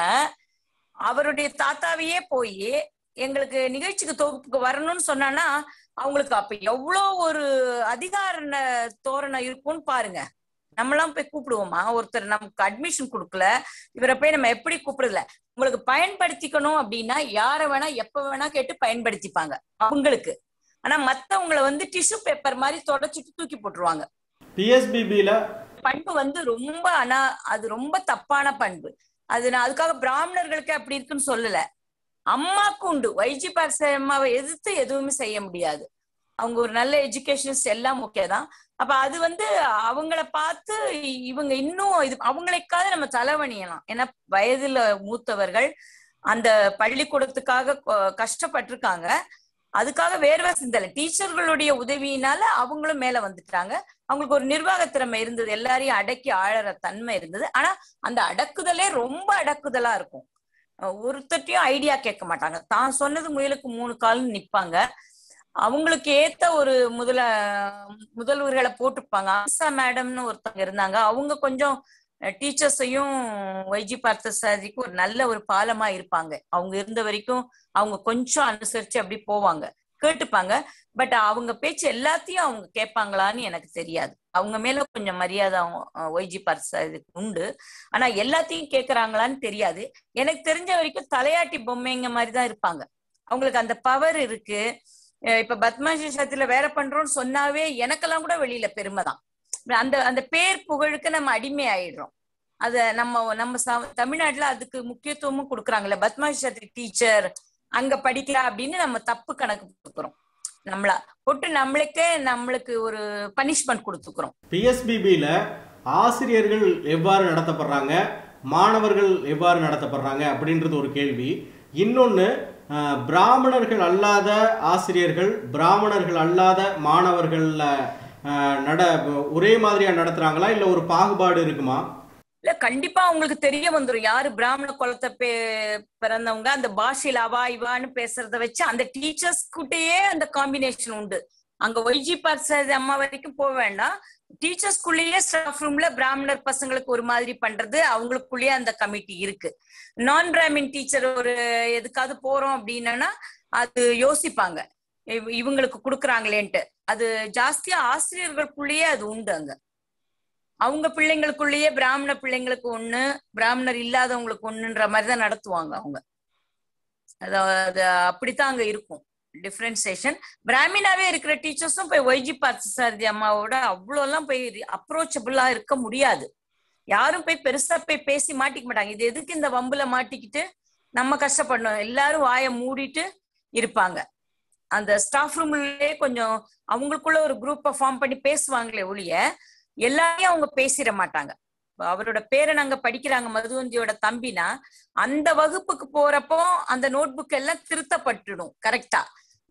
அவருடைய தாத்தாவையே போய் எங்களுக்கு நிகழ்ச்சிக்கு தொகுப்புக்கு வரணும்னு சொன்னான்னா அவங்களுக்கு அப்ப எவ்வளவு ஒரு அதிகார தோரணம் இருக்கும்னு பாருங்க நம்மளாம் போய் கூப்பிடுவோமா ஒருத்தர் நமக்கு அட்மிஷன் கொடுக்கல இவரை போய் நம்ம எப்படி கூப்பிடுறதுல உங்களுக்கு பயன்படுத்திக்கணும் அப்படின்னா யார வேணா எப்ப வேணா கேட்டு பயன்படுத்திப்பாங்க அவங்களுக்கு ஆனா மத்தவங்கள வந்து டிஷ்யூ பேப்பர் மாதிரி தொடச்சிட்டு தூக்கி போட்டுருவாங்க பிஎஸ்பிபில பண்பு வந்து ரொம்ப ஆனா அது ரொம்ப தப்பான பண்பு அது நான் அதுக்காக பிராமணர்களுக்கு அப்படி இருக்குன்னு சொல்லல அம்மாக்கு உண்டு வைஜி பாக்ஸ் அம்மாவை எதிர்த்து எதுவுமே செய்ய முடியாது அவங்க ஒரு நல்ல எஜுகேஷனிஸ்ட் எல்லாம் ஓகே தான் அப்ப அது வந்து அவங்கள பார்த்து இவங்க இன்னும் இது அவங்களுக்காக நம்ம தலைவணியலாம் ஏன்னா வயதுல மூத்தவர்கள் அந்த பள்ளிக்கூடத்துக்காக கஷ்டப்பட்டிருக்காங்க அதுக்காக வேர்வை சிந்தலை டீச்சர்களுடைய உதவியினால அவங்களும் மேல வந்துட்டாங்க அவங்களுக்கு ஒரு நிர்வாக திறமை இருந்தது எல்லாரையும் அடக்கி ஆழற தன்மை இருந்தது ஆனா அந்த அடக்குதலே ரொம்ப அடக்குதலா இருக்கும் ஒருத்தட்டையும் ஐடியா கேட்க மாட்டாங்க தான் சொன்னது முயலுக்கு மூணு கால்னு நிப்பாங்க அவங்களுக்கு ஏத்த ஒரு முதல முதல்வர்களை போட்டிருப்பாங்க ஆசா மேடம்னு ஒருத்தவங்க இருந்தாங்க அவங்க கொஞ்சம் டீச்சர்ஸையும் வைஜி பார்த்தசாதிக்கு ஒரு நல்ல ஒரு பாலமா இருப்பாங்க அவங்க இருந்த வரைக்கும் அவங்க கொஞ்சம் அனுசரிச்சு அப்படி போவாங்க கேட்டுப்பாங்க பட் அவங்க பேச்சு எல்லாத்தையும் அவங்க கேட்பாங்களான்னு எனக்கு தெரியாது அவங்க மேல கொஞ்சம் மரியாதை ஒய்ஜி பார்த்தசாதிக்கு உண்டு ஆனா எல்லாத்தையும் கேக்குறாங்களான்னு தெரியாது எனக்கு தெரிஞ்ச வரைக்கும் தலையாட்டி பொம்மைங்க மாதிரிதான் இருப்பாங்க அவங்களுக்கு அந்த பவர் இருக்கு இப்ப பத்மாசத்துல வேற பண்றோம்னு சொன்னாவே எனக்கெல்லாம் கூட வெளியில பெருமை தான் அந்த அந்த பேர் புகழுக்கு நம்ம அடிமை ஆயிடுறோம் அத நம்ம நம்ம தமிழ்நாட்டுல அதுக்கு முக்கியத்துவமும் கொடுக்குறாங்கல்ல பத்மாசத்ரி டீச்சர் அங்க படிக்கலாம் அப்படின்னு நம்ம தப்பு கணக்கு கொடுக்குறோம் நம்மளா போட்டு நம்மளுக்கே நம்மளுக்கு ஒரு பனிஷ்மெண்ட் கொடுத்துக்கிறோம் பிஎஸ்பிபியில ஆசிரியர்கள் எவ்வாறு நடத்தப்படுறாங்க மாணவர்கள் எவ்வாறு நடத்தப்படுறாங்க அப்படின்றது ஒரு கேள்வி இன்னொன்று பிராமணர்கள் அல்லாத ஆசிரியர்கள் பிராமணர்கள் அல்லாத மாணவர்கள்ல நட ஒரே மாதிரியா நடத்துறாங்களா இல்ல ஒரு பாகுபாடு இருக்குமா இல்ல கண்டிப்பா உங்களுக்கு தெரிய வந்துடும் யாரு பிராமண குலத்தை பே பிறந்தவங்க அந்த பாஷையில அவா இவான்னு பேசுறத வச்சு அந்த டீச்சர்ஸ் கிட்டயே அந்த காம்பினேஷன் உண்டு அங்க ஒய்ஜி பார்சது அம்மா வரைக்கும் போக வேண்டாம் டீச்சர்ஸ்குள்ளேயே ஸ்டாஃப் ரூம்ல பிராமணர் பசங்களுக்கு ஒரு மாதிரி பண்றது அவங்களுக்குள்ளேயே அந்த கமிட்டி இருக்கு நான் பிராமின் டீச்சர் ஒரு எதுக்காவது போறோம் அப்படின்னா அது யோசிப்பாங்க இவங்களுக்கு கொடுக்குறாங்களேன்ட்டு அது ஜாஸ்தியா ஆசிரியர்களுக்குள்ளேயே அது உண்டு அங்க அவங்க பிள்ளைங்களுக்குள்ளேயே பிராமண பிள்ளைங்களுக்கு ஒண்ணு பிராமணர் இல்லாதவங்களுக்கு ஒண்ணுன்ற மாதிரிதான் நடத்துவாங்க அவங்க அதாவது அப்படித்தான் அங்க இருக்கும் டிஃபரன்சியேஷன் பிராமினாவே இருக்கிற டீச்சர்ஸும் போய் ஒய்ஜி பார்த்தசாரதி அம்மாவோட அவ்வளோ எல்லாம் போய் அப்ரோச்சபிளா இருக்க முடியாது யாரும் போய் பெருசா போய் பேசி மாட்டிக்க மாட்டாங்க இது எதுக்கு இந்த வம்புல மாட்டிக்கிட்டு நம்ம கஷ்டப்படணும் எல்லாரும் வாயை மூடிட்டு இருப்பாங்க அந்த ஸ்டாஃப் ரூம்லயே கொஞ்சம் அவங்களுக்குள்ள ஒரு குரூப்பை ஃபார்ம் பண்ணி பேசுவாங்களே ஒழிய எல்லாரையும் அவங்க பேசிட மாட்டாங்க அவரோட பேரை நாங்க படிக்கிறாங்க மதுவந்தியோட தம்பினா அந்த வகுப்புக்கு போறப்போ அந்த நோட் புக் எல்லாம் திருத்தப்பட்டுடும் கரெக்டா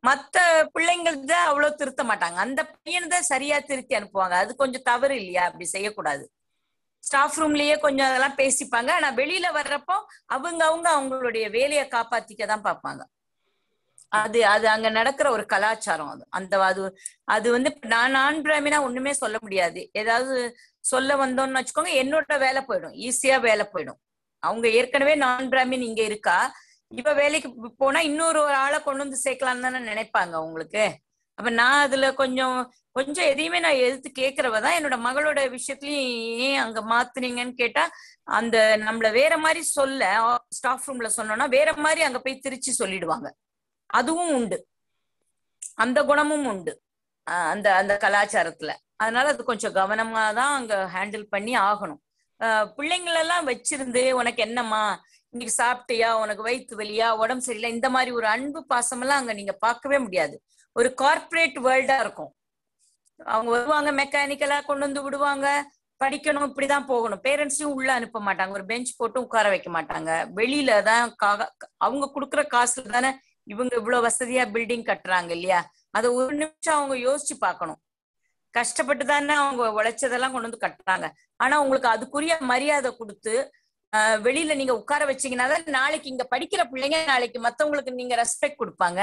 மத்த பிள்ளைங்களுக்கு தான் அவ்வளவு திருத்த மாட்டாங்க அந்த பையனை தான் சரியா திருத்தி அனுப்புவாங்க அது கொஞ்சம் தவறு இல்லையா அப்படி செய்யக்கூடாது ஸ்டாஃப் ரூம்லயே கொஞ்சம் அதெல்லாம் பேசிப்பாங்க ஆனா வெளியில வர்றப்போ அவங்க அவங்க அவங்களுடைய வேலையை காப்பாத்திக்க தான் பார்ப்பாங்க அது அது அங்க நடக்கிற ஒரு கலாச்சாரம் அது அந்த அது அது வந்து நான் நான் பிராமினா ஒண்ணுமே சொல்ல முடியாது ஏதாவது சொல்ல வந்தோம்னு வச்சுக்கோங்க என்னோட வேலை போயிடும் ஈஸியா வேலை போயிடும் அவங்க ஏற்கனவே நான் பிராமின் இங்க இருக்கா இப்ப வேலைக்கு போனா இன்னொரு ஒரு ஆளை கொண்டு வந்து சேர்க்கலாம்னு தானே நினைப்பாங்க உங்களுக்கு அப்ப நான் அதுல கொஞ்சம் கொஞ்சம் எதையுமே நான் எதிர்த்து கேட்கறவ தான் என்னோட மகளோட விஷயத்துலயும் ஏன் அங்க மாத்துனீங்கன்னு கேட்டா அந்த நம்மள வேற மாதிரி சொல்ல ஸ்டாஃப் ரூம்ல சொன்னோம்னா வேற மாதிரி அங்க போய் திருச்சி சொல்லிடுவாங்க அதுவும் உண்டு அந்த குணமும் உண்டு அந்த அந்த கலாச்சாரத்துல அதனால அது கொஞ்சம் கவனமா தான் அங்க ஹேண்டில் பண்ணி ஆகணும் பிள்ளைங்களெல்லாம் வச்சிருந்து உனக்கு என்னம்மா இன்னைக்கு சாப்பிட்டியா உனக்கு வயிற்று வலியா உடம்பு சரியில்லை இந்த மாதிரி ஒரு அன்பு பாசமெல்லாம் அங்க நீங்க பார்க்கவே முடியாது ஒரு கார்பரேட் வேர்ல்டா இருக்கும் அவங்க வருவாங்க மெக்கானிக்கலா கொண்டு வந்து விடுவாங்க படிக்கணும் இப்படிதான் போகணும் பேரண்ட்ஸையும் உள்ள அனுப்ப மாட்டாங்க ஒரு பெஞ்ச் போட்டு உட்கார வைக்க மாட்டாங்க வெளியில தான் அவங்க கொடுக்குற காசுல தானே இவங்க இவ்வளவு வசதியா பில்டிங் கட்டுறாங்க இல்லையா அதை ஒரு நிமிஷம் அவங்க யோசிச்சு பார்க்கணும் கஷ்டப்பட்டு தானே அவங்க உழைச்சதெல்லாம் கொண்டு வந்து கட்டுறாங்க ஆனா உங்களுக்கு அதுக்குரிய மரியாதை கொடுத்து வெளியில நீங்க உட்கார வச்சீங்கன்னா தான் நாளைக்கு இங்க படிக்கிற பிள்ளைங்க நாளைக்கு மத்தவங்களுக்கு நீங்க ரெஸ்பெக்ட் கொடுப்பாங்க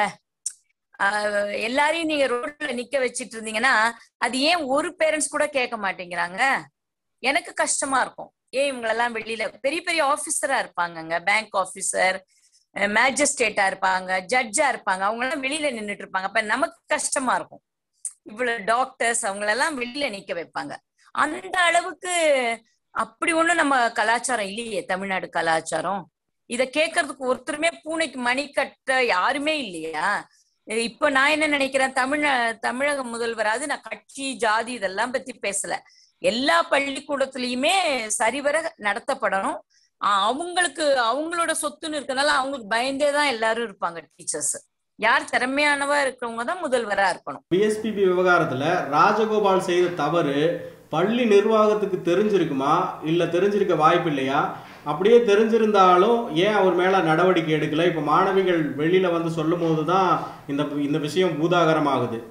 எல்லாரையும் நீங்க ரோட்ல நிக்க வச்சிட்டு இருந்தீங்கன்னா அது ஏன் ஒரு பேரண்ட்ஸ் கூட கேட்க மாட்டேங்கிறாங்க எனக்கு கஷ்டமா இருக்கும் ஏன் இவங்களெல்லாம் வெளியில பெரிய பெரிய ஆபீசரா இருப்பாங்கங்க பேங்க் ஆபீசர் மேஜிஸ்ட்ரேட்டா இருப்பாங்க ஜட்ஜா இருப்பாங்க அவங்க எல்லாம் வெளியில நின்றுட்டு இருப்பாங்க அப்ப நமக்கு கஷ்டமா இருக்கும் இவ்வளவு டாக்டர்ஸ் அவங்களெல்லாம் வெளியில நிக்க வைப்பாங்க அந்த அளவுக்கு அப்படி ஒண்ணும் நம்ம கலாச்சாரம் இல்லையே தமிழ்நாடு கலாச்சாரம் இத கேட்கறதுக்கு ஒருத்தருமே பூனைக்கு மணி கட்ட யாருமே இல்லையா இப்ப நான் என்ன நினைக்கிறேன் தமிழ தமிழக முதல்வராது நான் கட்சி ஜாதி இதெல்லாம் பத்தி பேசல எல்லா பள்ளிக்கூடத்திலயுமே சரிவர நடத்தப்படணும் அவங்களுக்கு அவங்களோட சொத்துன்னு இருக்கனால அவங்களுக்கு பயந்தே தான் எல்லாரும் இருப்பாங்க டீச்சர்ஸ் யார் திறமையானவா இருக்கிறவங்க தான் முதல்வரா இருக்கணும் பிஎஸ்பிபி விவகாரத்துல ராஜகோபால் செய்த தவறு பள்ளி நிர்வாகத்துக்கு தெரிஞ்சிருக்குமா இல்ல தெரிஞ்சிருக்க வாய்ப்பு இல்லையா அப்படியே தெரிஞ்சிருந்தாலும் ஏன் அவர் மேல நடவடிக்கை எடுக்கல இப்ப மாணவிகள் வெளியில வந்து சொல்லும் போதுதான் இந்த இந்த விஷயம் பூதாகரமாகுது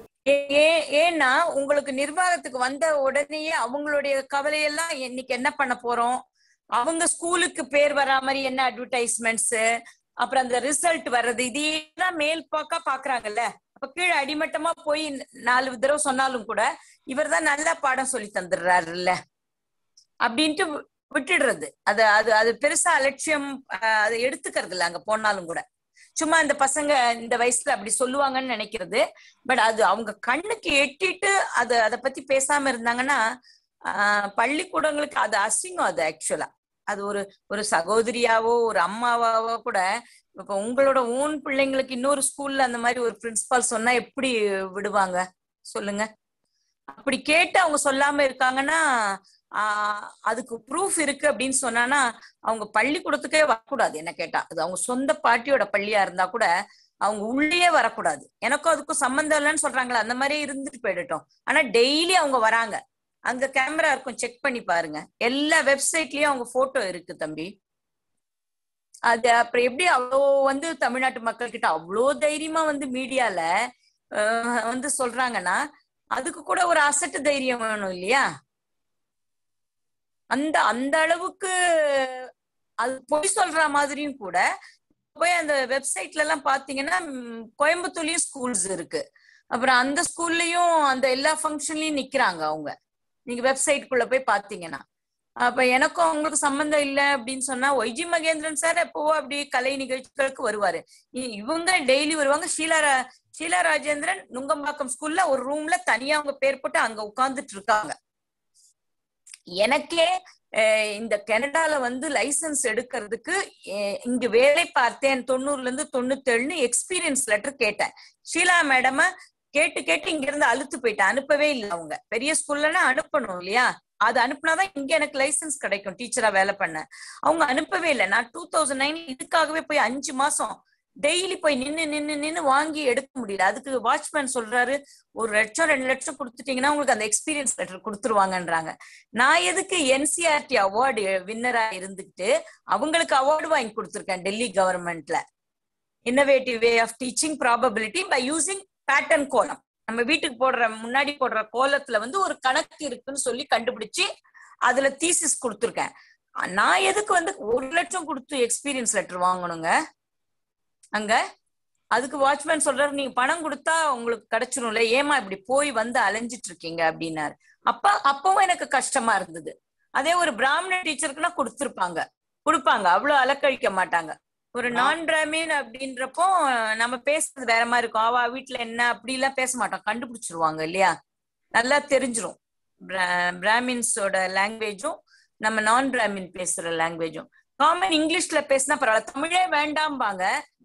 ஏன்னா உங்களுக்கு நிர்வாகத்துக்கு வந்த உடனேயே அவங்களுடைய கவலையெல்லாம் இன்னைக்கு என்ன பண்ண போறோம் அவங்க ஸ்கூலுக்கு பேர் வரா மாதிரி என்ன அட்வர்டைஸ்மெண்ட்ஸ் அப்புறம் அந்த ரிசல்ட் வர்றது இதெல்லாம் மேல் பாக்கா பாக்குறாங்கல்ல அப்ப கீழே அடிமட்டமா போய் நாலு தடவை சொன்னாலும் கூட இவர் தான் நல்லா பாடம் சொல்லி தந்துடுறாருல்ல அப்படின்ட்டு விட்டுடுறது அது அது அது பெருசா அலட்சியம் அதை எடுத்துக்கிறது இல்ல அங்க போனாலும் கூட சும்மா இந்த பசங்க இந்த வயசுல அப்படி சொல்லுவாங்கன்னு நினைக்கிறது பட் அது அவங்க கண்ணுக்கு எட்டிட்டு அது அதை பத்தி பேசாம இருந்தாங்கன்னா பள்ளிக்கூடங்களுக்கு அது அசிங்கம் அது ஆக்சுவலா அது ஒரு ஒரு சகோதரியாவோ ஒரு அம்மாவாவோ கூட இப்ப உங்களோட ஓன் பிள்ளைங்களுக்கு இன்னொரு ஸ்கூல்ல அந்த மாதிரி ஒரு பிரின்சிபால் சொன்னா எப்படி விடுவாங்க சொல்லுங்க அப்படி கேட்டு அவங்க சொல்லாம இருக்காங்கன்னா ஆஹ் அதுக்கு ப்ரூஃப் இருக்கு அப்படின்னு சொன்னானா அவங்க பள்ளிக்கூடத்துக்கே வரக்கூடாது என்ன கேட்டா அது அவங்க சொந்த பாட்டியோட பள்ளியா இருந்தா கூட அவங்க உள்ளேயே வரக்கூடாது எனக்கும் அதுக்கும் சம்மந்தம் இல்லைன்னு சொல்றாங்களா அந்த மாதிரியே இருந்துட்டு போயிடட்டும் ஆனா டெய்லி அவங்க வராங்க அங்க கேமரா இருக்கும் செக் பண்ணி பாருங்க எல்லா வெப்சைட்லயும் அவங்க போட்டோ இருக்கு தம்பி அது அப்புறம் எப்படி அவ்வளோ வந்து தமிழ்நாட்டு மக்கள் கிட்ட அவ்வளோ தைரியமா வந்து மீடியால வந்து சொல்றாங்கன்னா அதுக்கு கூட ஒரு அசட்டு தைரியம் வேணும் இல்லையா அந்த அந்த அளவுக்கு அது பொய் சொல்ற மாதிரியும் கூட போய் அந்த வெப்சைட்ல எல்லாம் பாத்தீங்கன்னா கோயம்புத்தூர்லயும் ஸ்கூல்ஸ் இருக்கு அப்புறம் அந்த ஸ்கூல்லயும் அந்த எல்லா ஃபங்க்ஷன்லயும் நிக்கிறாங்க அவங்க நீங்க வெப்சைட்குள்ள போய் பாத்தீங்கன்னா அப்ப எனக்கும் அவங்களுக்கு சம்மந்தம் இல்லை அப்படின்னு சொன்னா ஒய்ஜி மகேந்திரன் சார் எப்பவோ அப்படி கலை நிகழ்ச்சிகளுக்கு வருவாரு இவங்க டெய்லி வருவாங்க ஷீலா ஷீலா ராஜேந்திரன் நுங்கம்பாக்கம் ஸ்கூல்ல ஒரு ரூம்ல தனியா அவங்க பேர் போட்டு அங்க உட்கார்ந்துட்டு இருக்காங்க எனக்கே இந்த கனடால வந்து லைசன்ஸ் எடுக்கிறதுக்கு இங்க வேலை பார்த்தேன் தொண்ணூறுல இருந்து தொண்ணூத்தேழுன்னு எக்ஸ்பீரியன்ஸ் லெட்டர் கேட்டேன் ஷீலா மேடம கேட்டு கேட்டு இங்க இருந்து அழுத்து போயிட்டேன் அனுப்பவே இல்லை அவங்க பெரிய ஸ்கூல்லன்னா அனுப்பணும் இல்லையா அது அனுப்புனாதான் இங்க எனக்கு லைசன்ஸ் கிடைக்கும் டீச்சரா வேலை பண்ண அவங்க அனுப்பவே இல்லை நான் டூ தௌசண்ட் நைன் இதுக்காகவே போய் அஞ்சு மாசம் டெய்லி போய் நின்னு நின்னு நின்னு வாங்கி எடுக்க முடியல அதுக்கு வாட்ச்மேன் சொல்றாரு ஒரு லட்சம் ரெண்டு லட்சம் கொடுத்துட்டீங்கன்னா உங்களுக்கு அந்த எக்ஸ்பீரியன்ஸ் லெட்டர் கொடுத்துருவாங்கன்றாங்க நான் எதுக்கு என்சிஆர்டி அவார்டு வின்னரா இருந்துட்டு அவங்களுக்கு அவார்டு வாங்கி கொடுத்துருக்கேன் டெல்லி கவர்மெண்ட்ல innovative way of teaching probability by using pattern kolam நம்ம வீட்டுக்கு போடுற முன்னாடி போடுற கோலத்துல வந்து ஒரு கணக்கு இருக்குன்னு சொல்லி கண்டுபிடிச்சு அதுல தீசிஸ் கொடுத்துருக்கேன் நான் எதுக்கு வந்து ஒரு லட்சம் கொடுத்து எக்ஸ்பீரியன்ஸ் லெட்டர் வாங்கணுங்க அங்க அதுக்கு வாட்ச்மேன் சொல்றாரு நீங்க பணம் கொடுத்தா உங்களுக்கு கிடைச்சிரும்ல ஏமா இப்படி போய் வந்து அலைஞ்சிட்டு இருக்கீங்க அப்படின்னாரு அப்ப அப்பவும் எனக்கு கஷ்டமா இருந்தது அதே ஒரு பிராமண டீச்சருக்குன்னா கொடுத்துருப்பாங்க கொடுப்பாங்க அவ்வளவு அலக்கழிக்க மாட்டாங்க ஒரு நான் பிராமின் அப்படின்றப்போ நம்ம பேசுறது வேற மாதிரி இருக்கும் அவ வீட்டுல என்ன அப்படி எல்லாம் பேச மாட்டோம் கண்டுபிடிச்சிருவாங்க இல்லையா நல்லா தெரிஞ்சிரும் பிராமின்ஸோட லாங்குவேஜும் நம்ம நான் பிராமின் பேசுற லாங்குவேஜும் காமன் இங்கிலீஷ்ல பேசினா பரவாயில்ல தமிழே வேண்டாம்பாங்க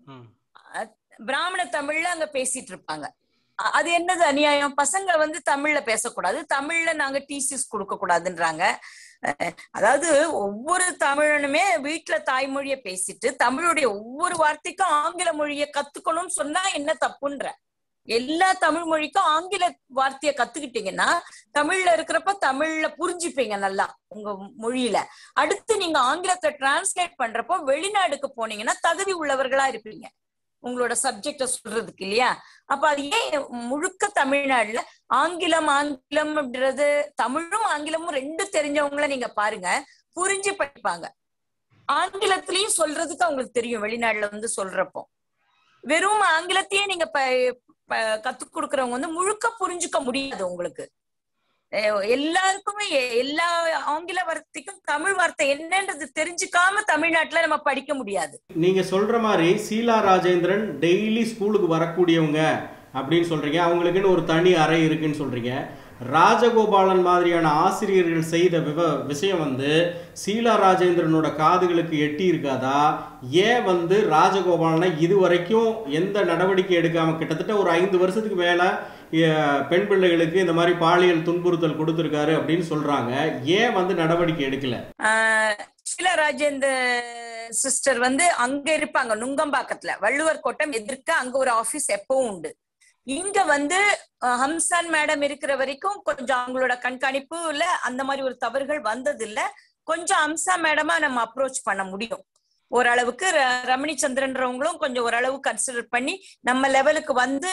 பிராமண தமிழ்ல அங்க பேசிட்டு இருப்பாங்க அது என்னது அநியாயம் பசங்க வந்து தமிழ்ல பேசக்கூடாது தமிழ்ல நாங்க டிசிஸ் கொடுக்க கூடாதுன்றாங்க அதாவது ஒவ்வொரு தமிழனுமே வீட்டுல தாய்மொழிய பேசிட்டு தமிழுடைய ஒவ்வொரு வார்த்தைக்கும் ஆங்கில மொழிய கத்துக்கணும்னு சொன்னா என்ன தப்புன்ற எல்லா தமிழ் மொழிக்கும் ஆங்கில வார்த்தைய கத்துக்கிட்டீங்கன்னா தமிழ்ல இருக்கிறப்ப தமிழ்ல புரிஞ்சுப்பீங்க நல்லா உங்க மொழியில அடுத்து நீங்க ஆங்கிலத்தை டிரான்ஸ்லேட் பண்றப்போ வெளிநாடுக்கு போனீங்கன்னா தகுதி உள்ளவர்களா இருப்பீங்க உங்களோட சப்ஜெக்ட சொல்றதுக்கு இல்லையா அப்ப அது ஏன் முழுக்க தமிழ்நாடுல ஆங்கிலம் ஆங்கிலம் அப்படின்றது தமிழும் ஆங்கிலமும் ரெண்டு தெரிஞ்சவங்கள நீங்க பாருங்க புரிஞ்சு படிப்பாங்க ஆங்கிலத்திலயும் சொல்றதுக்கு அவங்களுக்கு தெரியும் வெளிநாடுல வந்து சொல்றப்போ வெறும் ஆங்கிலத்தையே நீங்க கத்து கொடுக்கறவங்க வந்து முழுக்க புரிஞ்சுக்க முடியாது உங்களுக்கு எல்லாருக்குமே எல்லா ஆங்கில வார்த்தைக்கும் தமிழ் வார்த்தை என்னன்றது தெரிஞ்சுக்காம தமிழ்நாட்டுல நம்ம படிக்க முடியாது நீங்க சொல்ற மாதிரி சீலா ராஜேந்திரன் டெய்லி ஸ்கூலுக்கு வரக்கூடியவங்க அப்படின்னு சொல்றீங்க அவங்களுக்குன்னு ஒரு தனி அறை இருக்குன்னு சொல்றீங்க ராஜகோபாலன் மாதிரியான ஆசிரியர்கள் செய்த விவ விஷயம் வந்து சீலா ராஜேந்திரனோட காதுகளுக்கு எட்டி இருக்காதா ஏன் வந்து ராஜகோபாலனை இது வரைக்கும் எந்த நடவடிக்கை எடுக்காம கிட்டத்தட்ட ஒரு ஐந்து வருஷத்துக்கு மேல பெண் பிள்ளைகளுக்கு இந்த மாதிரி பாலியல் துன்புறுத்தல் கொடுத்திருக்காரு அப்படின்னு சொல்றாங்க ஏன் வந்து நடவடிக்கை எடுக்கல ஷீலா ராஜேந்தர் சிஸ்டர் வந்து அங்க இருப்பாங்க நுங்கம்பாக்கத்துல வள்ளுவர் கோட்டம் எதிர்க்க அங்க ஒரு ஆபீஸ் எப்பவும் உண்டு இங்க வந்து ஹம்சான் மேடம் இருக்கிற வரைக்கும் கொஞ்சம் அவங்களோட கண்காணிப்புல அந்த மாதிரி ஒரு தவறுகள் வந்தது இல்ல கொஞ்சம் ஹம்சா மேடமா நம்ம அப்ரோச் பண்ண முடியும் ஓரளவுக்கு ரமணி சந்திரன்றவங்களும் கொஞ்சம் ஓரளவு கன்சிடர் பண்ணி நம்ம லெவலுக்கு வந்து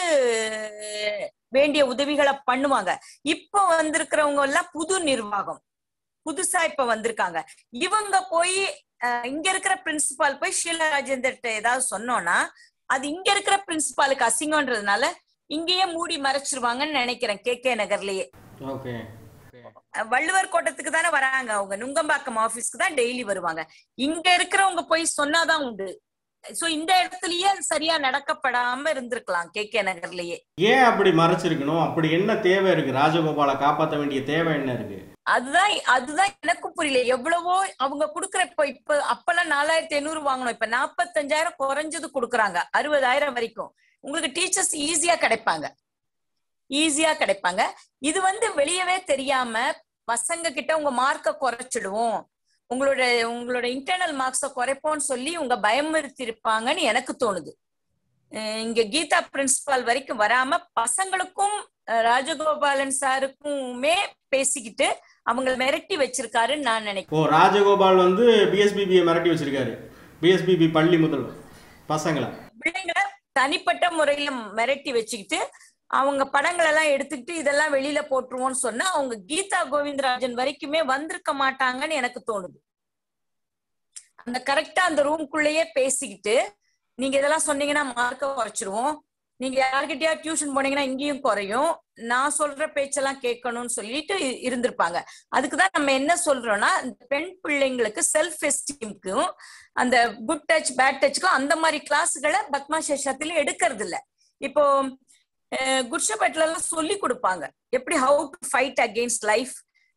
வேண்டிய உதவிகளை பண்ணுவாங்க இப்போ வந்திருக்கிறவங்க எல்லாம் புது நிர்வாகம் புதுசா இப்ப வந்திருக்காங்க இவங்க போய் இங்க இருக்கிற பிரின்சிபால் போய் ஷீலா ராஜேந்தர்கிட்ட ஏதாவது சொன்னோம்னா அது இங்க இருக்கிற பிரின்சிபாலுக்கு அசிங்கம்ன்றதுனால இங்கேயே மூடி மறைச்சிருவாங்கன்னு நினைக்கிறேன் கே கே நகர்லயே ஓகே வள்ளுவர் கோட்டத்துக்கு தானே வராங்க அவங்க நுங்கம்பாக்கம் ஆபீஸ்க்கு தான் டெய்லி வருவாங்க இங்க இருக்கிறவங்க போய் சொன்னாதான் உண்டு சோ இந்த இடத்துலயே சரியா நடக்கப்படாம இருந்திருக்கலாம் கே கே நகர்லயே ஏன் அப்படி மறைச்சிருக்கணும் அப்படி என்ன தேவை இருக்கு ராஜகோபாலை காப்பாற்ற வேண்டிய தேவை என்ன இருக்கு அதுதான் அதுதான் எனக்கும் புரியல எவ்வளவோ அவங்க குடுக்கற இப்ப இப்ப அப்பெல்லாம் நாலாயிரத்தி ஐநூறு வாங்கணும் இப்ப நாற்பத்தஞ்சாயிரம் குறைஞ்சது கொடுக்குறாங்க அறுபதாயிரம் வரைக்கும் உங்களுக்கு டீச்சர்ஸ் ஈஸியா கிடைப்பாங்க ஈஸியா கிடைப்பாங்க இது வந்து வெளியவே தெரியாம பசங்க கிட்ட உங்க மார்க்க குறைச்சிடுவோம் உங்களோட உங்களோட இன்டர்னல் மார்க்ஸ குறைப்போம்னு சொல்லி உங்க பயமுறுத்தி இருப்பாங்கன்னு எனக்கு தோணுது இங்க கீதா பிரின்சிபால் வரைக்கும் வராம பசங்களுக்கும் ராஜகோபாலன் சாருக்குமே பேசிக்கிட்டு அவங்களை மிரட்டி வச்சிருக்காருன்னு நான் நினைக்கிறேன் ஓ ராஜகோபால் வந்து பிஎஸ்பிபியை மிரட்டி வச்சிருக்காரு பிஎஸ்பிபி பள்ளி முதல்வர் பசங்களை பிள்ளைங்களை தனிப்பட்ட முறையில மிரட்டி வச்சுக்கிட்டு அவங்க படங்கள் எல்லாம் எடுத்துக்கிட்டு இதெல்லாம் வெளியில போட்டுருவோம்னு சொன்னா அவங்க கீதா கோவிந்தராஜன் வரைக்குமே வந்திருக்க மாட்டாங்கன்னு எனக்கு தோணுது அந்த கரெக்டா அந்த ரூம்குள்ளேயே பேசிக்கிட்டு நீங்க இதெல்லாம் சொன்னீங்கன்னா மார்க்க குறைச்சிருவோம் நீங்க யார்கிட்டயா டியூஷன் போனீங்கன்னா இங்கேயும் குறையும் நான் சொல்ற பேச்செல்லாம் கேட்கணும்னு சொல்லிட்டு இருந்திருப்பாங்க அதுக்குதான் நம்ம என்ன சொல்றோம்னா இந்த பெண் பிள்ளைங்களுக்கு செல்ஃப் எஸ்டீம்க்கும் அந்த குட் டச் பேட் டச்சுக்கும் அந்த மாதிரி கிளாஸுகளை பத்மா சேஷாத்திலும் எடுக்கிறது இல்ல இப்போ குட்ஷபேட்ல எல்லாம் சொல்லி கொடுப்பாங்க எப்படி how to fight against life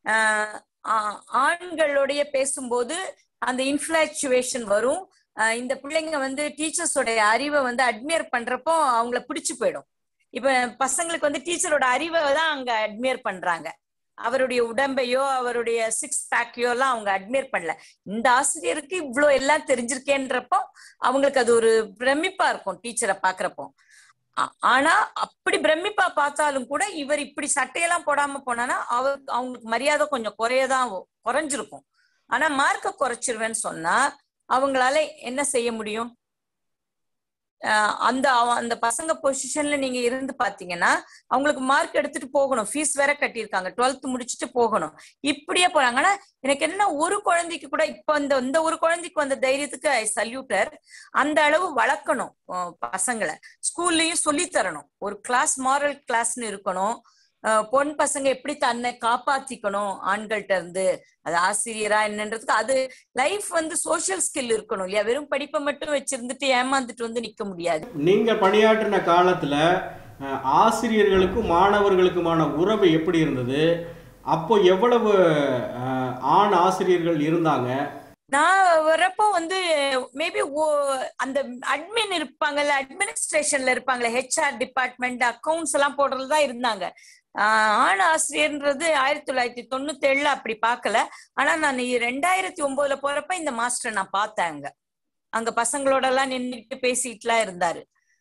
ஆண்களுடைய பேசும்போது அந்த இன்ஃபிளாச்சுவேஷன் வரும் இந்த பிள்ளைங்க வந்து டீச்சர்ஸோடைய அறிவை வந்து அட்மியர் பண்றப்போ அவங்கள பிடிச்சு போயிடும் இப்ப பசங்களுக்கு வந்து டீச்சரோட அறிவை தான் அங்க அட்மியர் பண்றாங்க அவருடைய உடம்பையோ அவருடைய சிக்ஸ் பேக்கையோ எல்லாம் அவங்க அட்மியர் பண்ணல இந்த ஆசிரியருக்கு இவ்வளோ எல்லாம் தெரிஞ்சிருக்கேன்றப்போ அவங்களுக்கு அது ஒரு பிரமிப்பா இருக்கும் டீச்சரை பாக்குறப்போ ஆனா அப்படி பிரமிப்பா பார்த்தாலும் கூட இவர் இப்படி சட்டையெல்லாம் போடாம போனானா அவர் அவங்களுக்கு மரியாதை கொஞ்சம் குறையதான் குறைஞ்சிருக்கும் ஆனா மார்க்க குறைச்சிருவேன்னு சொன்னா அவங்களால என்ன செய்ய முடியும் அஹ் அந்த அவ- அந்த பசங்க பொசிஷன்ல நீங்க இருந்து பாத்தீங்கன்னா அவங்களுக்கு மார்க் எடுத்துட்டு போகணும் ஃபீஸ் வேற கட்டியிருக்காங்க டுவெல்த் முடிச்சுட்டு போகணும் இப்படியே போறாங்க ஆனா எனக்கு என்ன ஒரு குழந்தைக்கு கூட இப்ப இந்த இந்த ஒரு குழந்தைக்கு வந்த தைரியத்துக்கு ஐ சல்யூட்டர் அந்த அளவு வளர்க்கணும் அஹ் பசங்களை ஸ்கூல்லயும் சொல்லி தரணும் ஒரு கிளாஸ் மாரல் கிளாஸ்னு இருக்கணும் அஹ் பொன் பசங்க எப்படி தன்னை காப்பாத்திக்கணும் ஆண்கள்ட்ட இருந்து அது ஆசிரியரா என்னன்றதுக்கு அது லைஃப் வந்து சோஷியல் ஸ்கில் இருக்கணும் இல்லையா வெறும் படிப்பை மட்டும் வச்சிருந்துட்டு ஏமாந்துட்டு வந்து நிக்க முடியாது நீங்க பணியாற்றின காலத்துல அஹ், ஆசிரியர்களுக்கும் மாணவர்களுக்குமான உறவு எப்படி இருந்தது அப்போ எவ்வளவு அஹ், ஆண் ஆசிரியர்கள் இருந்தாங்க நான் வரப்போ வந்து மேபி அந்த அட்மின் இருப்பாங்கல்ல அட்மினிஸ்ட்ரேஷன்ல இருப்பாங்கல்ல ஹெச்ஆர் டிபார்ட்மெண்ட் அக்கவுண்ட்ஸ் எல்லாம் போடுறது தான் இருந்தாங்க ஆஹ் ஆண் ஆசிரியர்ன்றது ஆயிரத்தி தொள்ளாயிரத்தி தொண்ணூத்தி ஏழுல அப்படி பார்க்கல ஆனா நான் ரெண்டாயிரத்தி ஒன்பதுல போறப்ப இந்த மாஸ்டர் நான் பார்த்தேன் அங்க அங்க பசங்களோட எல்லாம் நின்றுட்டு பேசிட்டுலாம் இருந்தாரு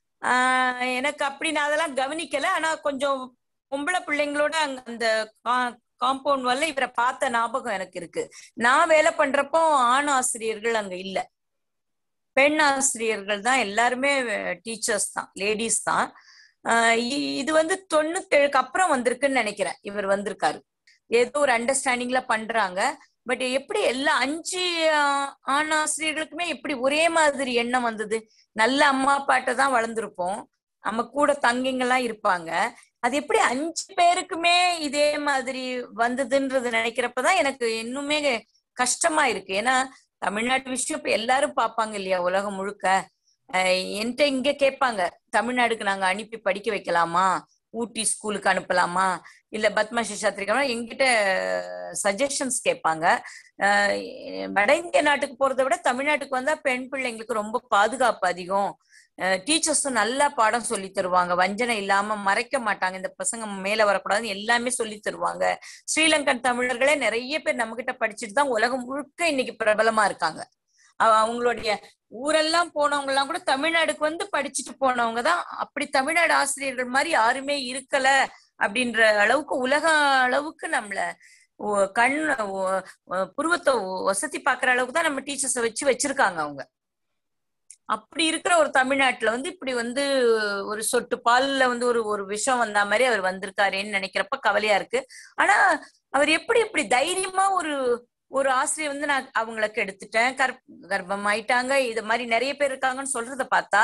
ஆஹ் எனக்கு அப்படி நான் அதெல்லாம் கவனிக்கல ஆனா கொஞ்சம் பொம்பளை பிள்ளைங்களோட அங்க அந்த காம்பவுண்ட் வரல இவரை பார்த்த ஞாபகம் எனக்கு இருக்கு நான் வேலை பண்றப்போ ஆண் ஆசிரியர்கள் அங்க இல்ல பெண் ஆசிரியர்கள் தான் எல்லாருமே டீச்சர்ஸ் தான் லேடிஸ் தான் ஆஹ் இ- இது வந்து தொண்ணூத்தேழுக்கு அப்புறம் வந்திருக்குன்னு நினைக்கிறேன் இவர் வந்திருக்காரு ஏதோ ஒரு அண்டர்ஸ்டாண்டிங்ல பண்றாங்க பட் எப்படி எல்லா அஞ்சு ஆஹ், ஆண் ஆசிரியர்களுக்குமே எப்படி ஒரே மாதிரி எண்ணம் வந்தது நல்ல அம்மா அப்பாட்ட தான் வளர்ந்துருப்போம் நம்ம கூட தங்கிங்கெல்லாம் இருப்பாங்க அது எப்படி அஞ்சு பேருக்குமே இதே மாதிரி வந்ததுன்றது நினைக்கிறப்பதான் எனக்கு இன்னுமே கஷ்டமா இருக்கு ஏன்னா தமிழ்நாட்டு விஷயம் இப்ப எல்லாரும் பார்ப்பாங்க இல்லையா உலகம் முழுக்க அஹ் என்கிட்ட இங்க கேட்பாங்க தமிழ்நாடுக்கு நாங்க அனுப்பி படிக்க வைக்கலாமா ஊட்டி ஸ்கூலுக்கு அனுப்பலாமா இல்ல பத்மா சிஷாத்திரிக்கா எங்கிட்ட சஜஷன்ஸ் கேட்பாங்க அஹ் வட இந்திய நாட்டுக்கு போறதை விட தமிழ்நாட்டுக்கு வந்தா பெண் பிள்ளைங்களுக்கு ரொம்ப பாதுகாப்பு அதிகம் டீச்சர்ஸும் நல்லா பாடம் சொல்லி தருவாங்க வஞ்சனை இல்லாம மறைக்க மாட்டாங்க இந்த பசங்க மேல வரக்கூடாதுன்னு எல்லாமே சொல்லி தருவாங்க ஸ்ரீலங்கன் தமிழர்களே நிறைய பேர் நம்ம கிட்ட படிச்சுட்டு தான் உலகம் முழுக்க இன்னைக்கு பிரபலமா இருக்காங்க அவ- அவங்களுடைய ஊரெல்லாம் போனவங்க எல்லாம் கூட தமிழ்நாடுக்கு வந்து படிச்சுட்டு போனவங்க தான் அப்படி தமிழ்நாடு ஆசிரியர்கள் மாதிரி யாருமே இருக்கல அப்படின்ற அளவுக்கு உலக அளவுக்கு நம்மள ஒ- கண் ஒ- ஒ- புருவத்தை வசதி பாக்குற அளவுக்கு தான் நம்ம டீச்சர்ஸ வச்சு வச்சிருக்காங்க அவங்க அப்படி இருக்கிற ஒரு தமிழ்நாட்டுல வந்து இப்படி வந்து ஒரு சொட்டு பால்ல வந்து ஒரு ஒரு விஷம் வந்த மாதிரி அவர் வந்திருக்காருன்னு நினைக்கிறப்ப கவலையா இருக்கு ஆனா அவர் எப்படி இப்படி தைரியமா ஒரு ஒரு ஆசிரியர் வந்து நான் அவங்களுக்கு எடுத்துட்டேன் கர் கர்ப்பம் ஆயிட்டாங்க இது மாதிரி நிறைய பேர் இருக்காங்கன்னு சொல்றத பார்த்தா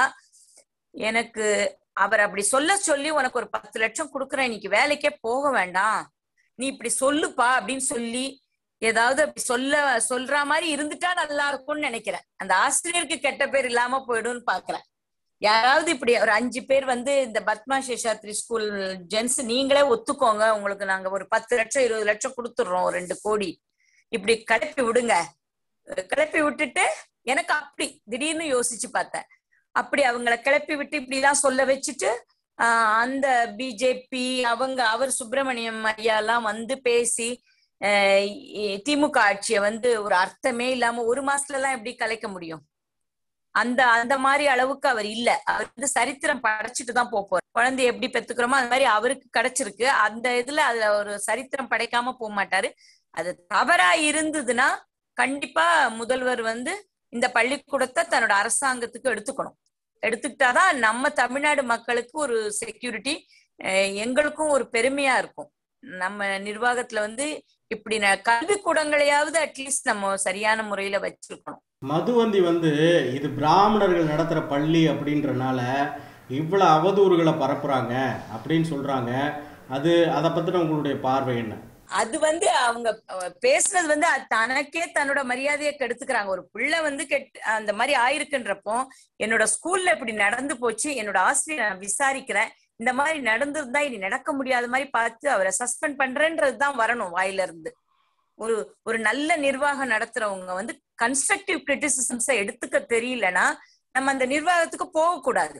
எனக்கு அவர் அப்படி சொல்ல சொல்லி உனக்கு ஒரு பத்து லட்சம் கொடுக்குறேன் இன்னைக்கு வேலைக்கே போக வேண்டாம் நீ இப்படி சொல்லுப்பா அப்படின்னு சொல்லி ஏதாவது அப்படி சொல்ல சொல்ற மாதிரி இருந்துட்டா நல்லா இருக்கும்னு நினைக்கிறேன் அந்த ஆசிரியருக்கு கெட்ட பேர் இல்லாம போயிடும்னு பாக்குறேன் யாராவது இப்படி ஒரு அஞ்சு பேர் வந்து இந்த பத்மா சேஷாத்ரி ஸ்கூல் ஜென்ஸ் நீங்களே ஒத்துக்கோங்க உங்களுக்கு நாங்க ஒரு பத்து லட்சம் இருபது லட்சம் கொடுத்துடுறோம் ஒரு ரெண்டு கோடி இப்படி கிளப்பி விடுங்க கிளப்பி விட்டுட்டு எனக்கு அப்படி திடீர்னு யோசிச்சு பார்த்தேன் அப்படி அவங்கள கிளப்பி விட்டு இப்படி எல்லாம் சொல்ல வச்சுட்டு ஆஹ் அந்த பிஜேபி அவங்க அவர் சுப்பிரமணியம் ஐயா எல்லாம் வந்து பேசி ஆஹ் இ- திமுக ஆட்சியை வந்து ஒரு அர்த்தமே இல்லாம ஒரு மாசத்துல எல்லாம் எப்படி கலைக்க முடியும் அந்த அந்த மாதிரி அளவுக்கு அவர் இல்ல அவர் வந்து சரித்திரம் படைச்சிட்டு தான் போக போறார் குழந்தை எப்படி பெத்துக்கிறோமோ அந்த மாதிரி அவருக்கு கிடைச்சிருக்கு அந்த இதுல அதுல ஒரு சரித்திரம் படைக்காம போக மாட்டாரு அது தவறா இருந்ததுன்னா கண்டிப்பா முதல்வர் வந்து இந்த பள்ளிக்கூடத்தை தன்னோட அரசாங்கத்துக்கு எடுத்துக்கணும் எடுத்துக்கிட்டாதான் நம்ம தமிழ்நாடு மக்களுக்கு ஒரு செக்யூரிட்டி எங்களுக்கும் ஒரு பெருமையா இருக்கும் நம்ம நிர்வாகத்துல வந்து இப்படி ந- கல்விக்கூடங்களையாவது அட்லீஸ்ட் நம்ம சரியான முறையில வச்சிருக்கணும் மதுவந்தி வந்து இது பிராமணர்கள் நடத்துகிற பள்ளி அப்படின்றனால இவ்வளோ அவதூறுகளை பரப்புறாங்க அப்படின்னு சொல்கிறாங்க அது அதை பற்றின உங்களுடைய பார்வை என்ன அது வந்து அவங்க அஹ், பேசுனது வந்து அது தனக்கே தன்னோட மரியாதையை கெடுத்துக்கிறாங்க ஒரு பிள்ளை வந்து கெட் அந்த மாதிரி ஆயிருக்குன்றப்போ என்னோட ஸ்கூல்ல இப்படி நடந்து போச்சு என்னோட ஆசிரியர் நான் விசாரிக்கிறேன் இந்த மாதிரி நடந்திருந்தா இனி நடக்க முடியாத மாதிரி பார்த்து அவரை சஸ்பெண்ட் பண்றேன்றதுதான் வரணும் வாயில இருந்து ஒரு ஒரு நல்ல நிர்வாகம் நடத்துறவங்க வந்து கன்ஸ்ட்ரக்டிவ் கிரிட்டிசிசம்ஸை எடுத்துக்க தெரியலனா நம்ம அந்த நிர்வாகத்துக்கு போகக்கூடாது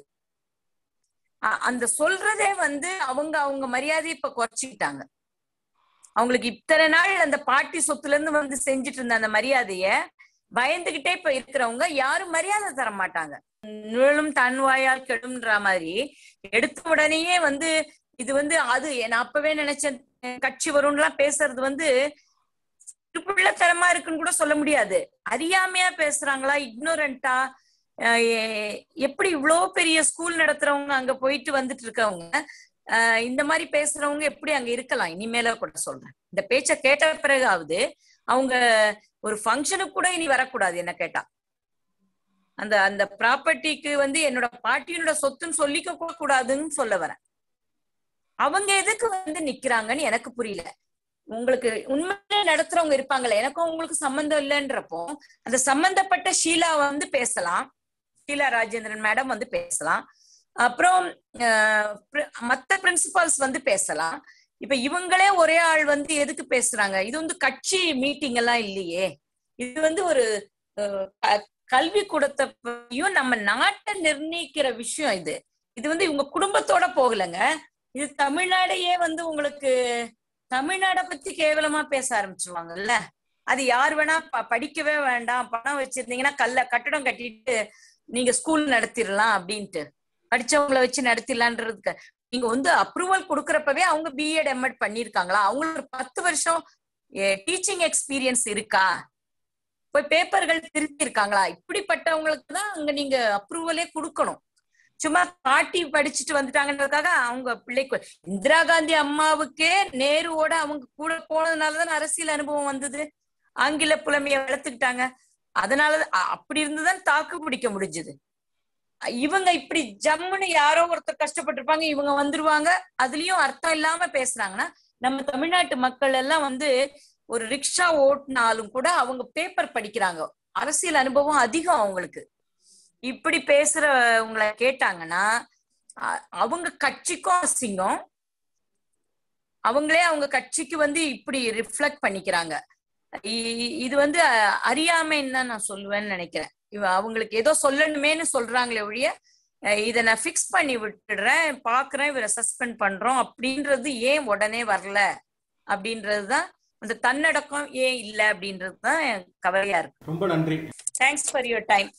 அ- அந்த சொல்றதே வந்து அவங்க அவங்க மரியாதையை இப்ப குறைச்சிக்கிட்டாங்க அவங்களுக்கு இத்தனை நாள் அந்த பாட்டி சொத்துல இருந்து வந்து செஞ்சுட்டு இருந்த அந்த மரியாதைய பயந்துகிட்டே இப்ப இருக்கிறவங்க யாரும் மரியாதை தர மாட்டாங்க நிழலும் தன் வாயால் கெடும்ன்ற மாதிரி எடுத்த உடனேயே வந்து இது வந்து அது நான் அப்பவே நினைச்சேன் அஹ் கட்சி வரும்லாம் பேசுறது வந்து பிள்ளைத்தனமா இருக்குன்னு கூட சொல்ல முடியாது அறியாமையா பேசுறாங்களா இக்னோரண்டா அஹ் எ- எப்படி இவ்ளோ பெரிய ஸ்கூல் நடத்துறவங்க அங்க போயிட்டு வந்துட்டு இருக்கவங்க அஹ் இந்த மாதிரி பேசுறவங்க எப்படி அங்க இருக்கலாம் இனிமேல கூட சொல்றேன் இந்த பேச்ச கேட்ட பிறகாவது அவங்க ஒரு ஃபங்க்ஷனுக்கு கூட இனி வரக்கூடாது என்ன கேட்டா அந்த அந்த ப்ராப்பர்ட்டிக்கு வந்து என்னோட பாட்டியோட சொத்துன்னு சொல்லிக்க கூட கூடாதுன்னு சொல்ல வரேன் அவங்க எதுக்கு வந்து நிக்கிறாங்கன்னு எனக்கு புரியல உங்களுக்கு உண்மையிலே நடத்துறவங்க இருப்பாங்கல்ல எனக்கும் உங்களுக்கு சம்மந்தம் இல்லைன்றப்போ அந்த சம்பந்தப்பட்ட ஷீலா வந்து பேசலாம் ஷீலா ராஜேந்திரன் மேடம் வந்து பேசலாம் அப்புறம் அஹ், pri- மத்த பிரின்சிபால்ஸ் வந்து பேசலாம் இப்ப இவங்களே ஒரே ஆள் வந்து எதுக்கு பேசுறாங்க இது வந்து கட்சி மீட்டிங் எல்லாம் இல்லையே இது வந்து ஒரு அஹ், க- கல்வி கூடத்தையும் நம்ம நாட்டை நிர்ணயிக்கிற விஷயம் இது இது வந்து இவங்க குடும்பத்தோட போகலைங்க இது தமிழ்நாடையே வந்து உங்களுக்கு தமிழ்நாட பத்தி கேவலமா பேச ஆரம்பிச்சிருவாங்கல்ல அது யார் வேணா ப- படிக்கவே வேண்டாம் பணம் வச்சிருந்தீங்கன்னா கல்ல கட்டடம் கட்டிட்டு நீங்க ஸ்கூல் நடத்திடலாம் அப்படின்ட்டு படிச்சவங்கள வச்சு நடத்திடலான்றதுக்கு நீங்க வந்து அப்ரூவல் கொடுக்கறப்பவே அவங்க பிஎட் எம்எட் பண்ணிருக்காங்களா அவங்களுக்கு ஒரு பத்து வருஷம் டீச்சிங் எக்ஸ்பீரியன்ஸ் இருக்கா போய் பேப்பர்கள் திருத்தி இருக்காங்களா இப்படிப்பட்டவங்களுக்கு தான் அங்க நீங்க அப்ரூவலே கொடுக்கணும் சும்மா பாட்டி படிச்சுட்டு வந்துட்டாங்கன்றதுக்காக அவங்க பிள்ளைக்கு இந்திரா காந்தி அம்மாவுக்கே நேருவோட அவங்க கூட போனதுனாலதான் அரசியல் அனுபவம் வந்தது ஆங்கில புலமைய வளர்த்துக்கிட்டாங்க அதனால அ- அப்படி இருந்துதான் தாக்கு பிடிக்க முடிஞ்சது இவங்க இப்படி ஜம்முன்னு யாரோ ஒருத்தர் கஷ்டப்பட்டிருப்பாங்க இவங்க வந்துருவாங்க அதுலயும் அர்த்தம் இல்லாம பேசுறாங்கன்னா நம்ம தமிழ்நாட்டு மக்கள் எல்லாம் வந்து ஒரு ரிக்ஷா ஓட்டினாலும் கூட அவங்க பேப்பர் படிக்கிறாங்க அரசியல் அனுபவம் அதிகம் அவங்களுக்கு இப்படி பேசுறவங்களை கேட்டாங்கன்னா அ- அவங்க கட்சிக்கும் அசிங்கம் அவங்களே அவங்க கட்சிக்கு வந்து இப்படி ரிஃப்ளெக்ட் பண்ணிக்கிறாங்க இ- இது வந்து அ- அறியாமைன்னு தான் நான் சொல்லுவேன்னு நினைக்கிறேன் இவ அவங்களுக்கு ஏதோ சொல்லணுமேன்னு சொல்றாங்களே ஒழிய அஹ் இதை நான் ஃபிக்ஸ் பண்ணி விட்டுடுறேன் பாக்குறேன் இவரை சஸ்பெண்ட் பண்றோம் அப்படின்றது ஏன் உடனே வரல அப்படின்றதுதான் அந்த தன்னடக்கம் ஏன் இல்லை அப்படின்றது தான் கவலையா இருக்கு ரொம்ப நன்றி தேங்க்ஸ் ஃபார் யுவர் டைம்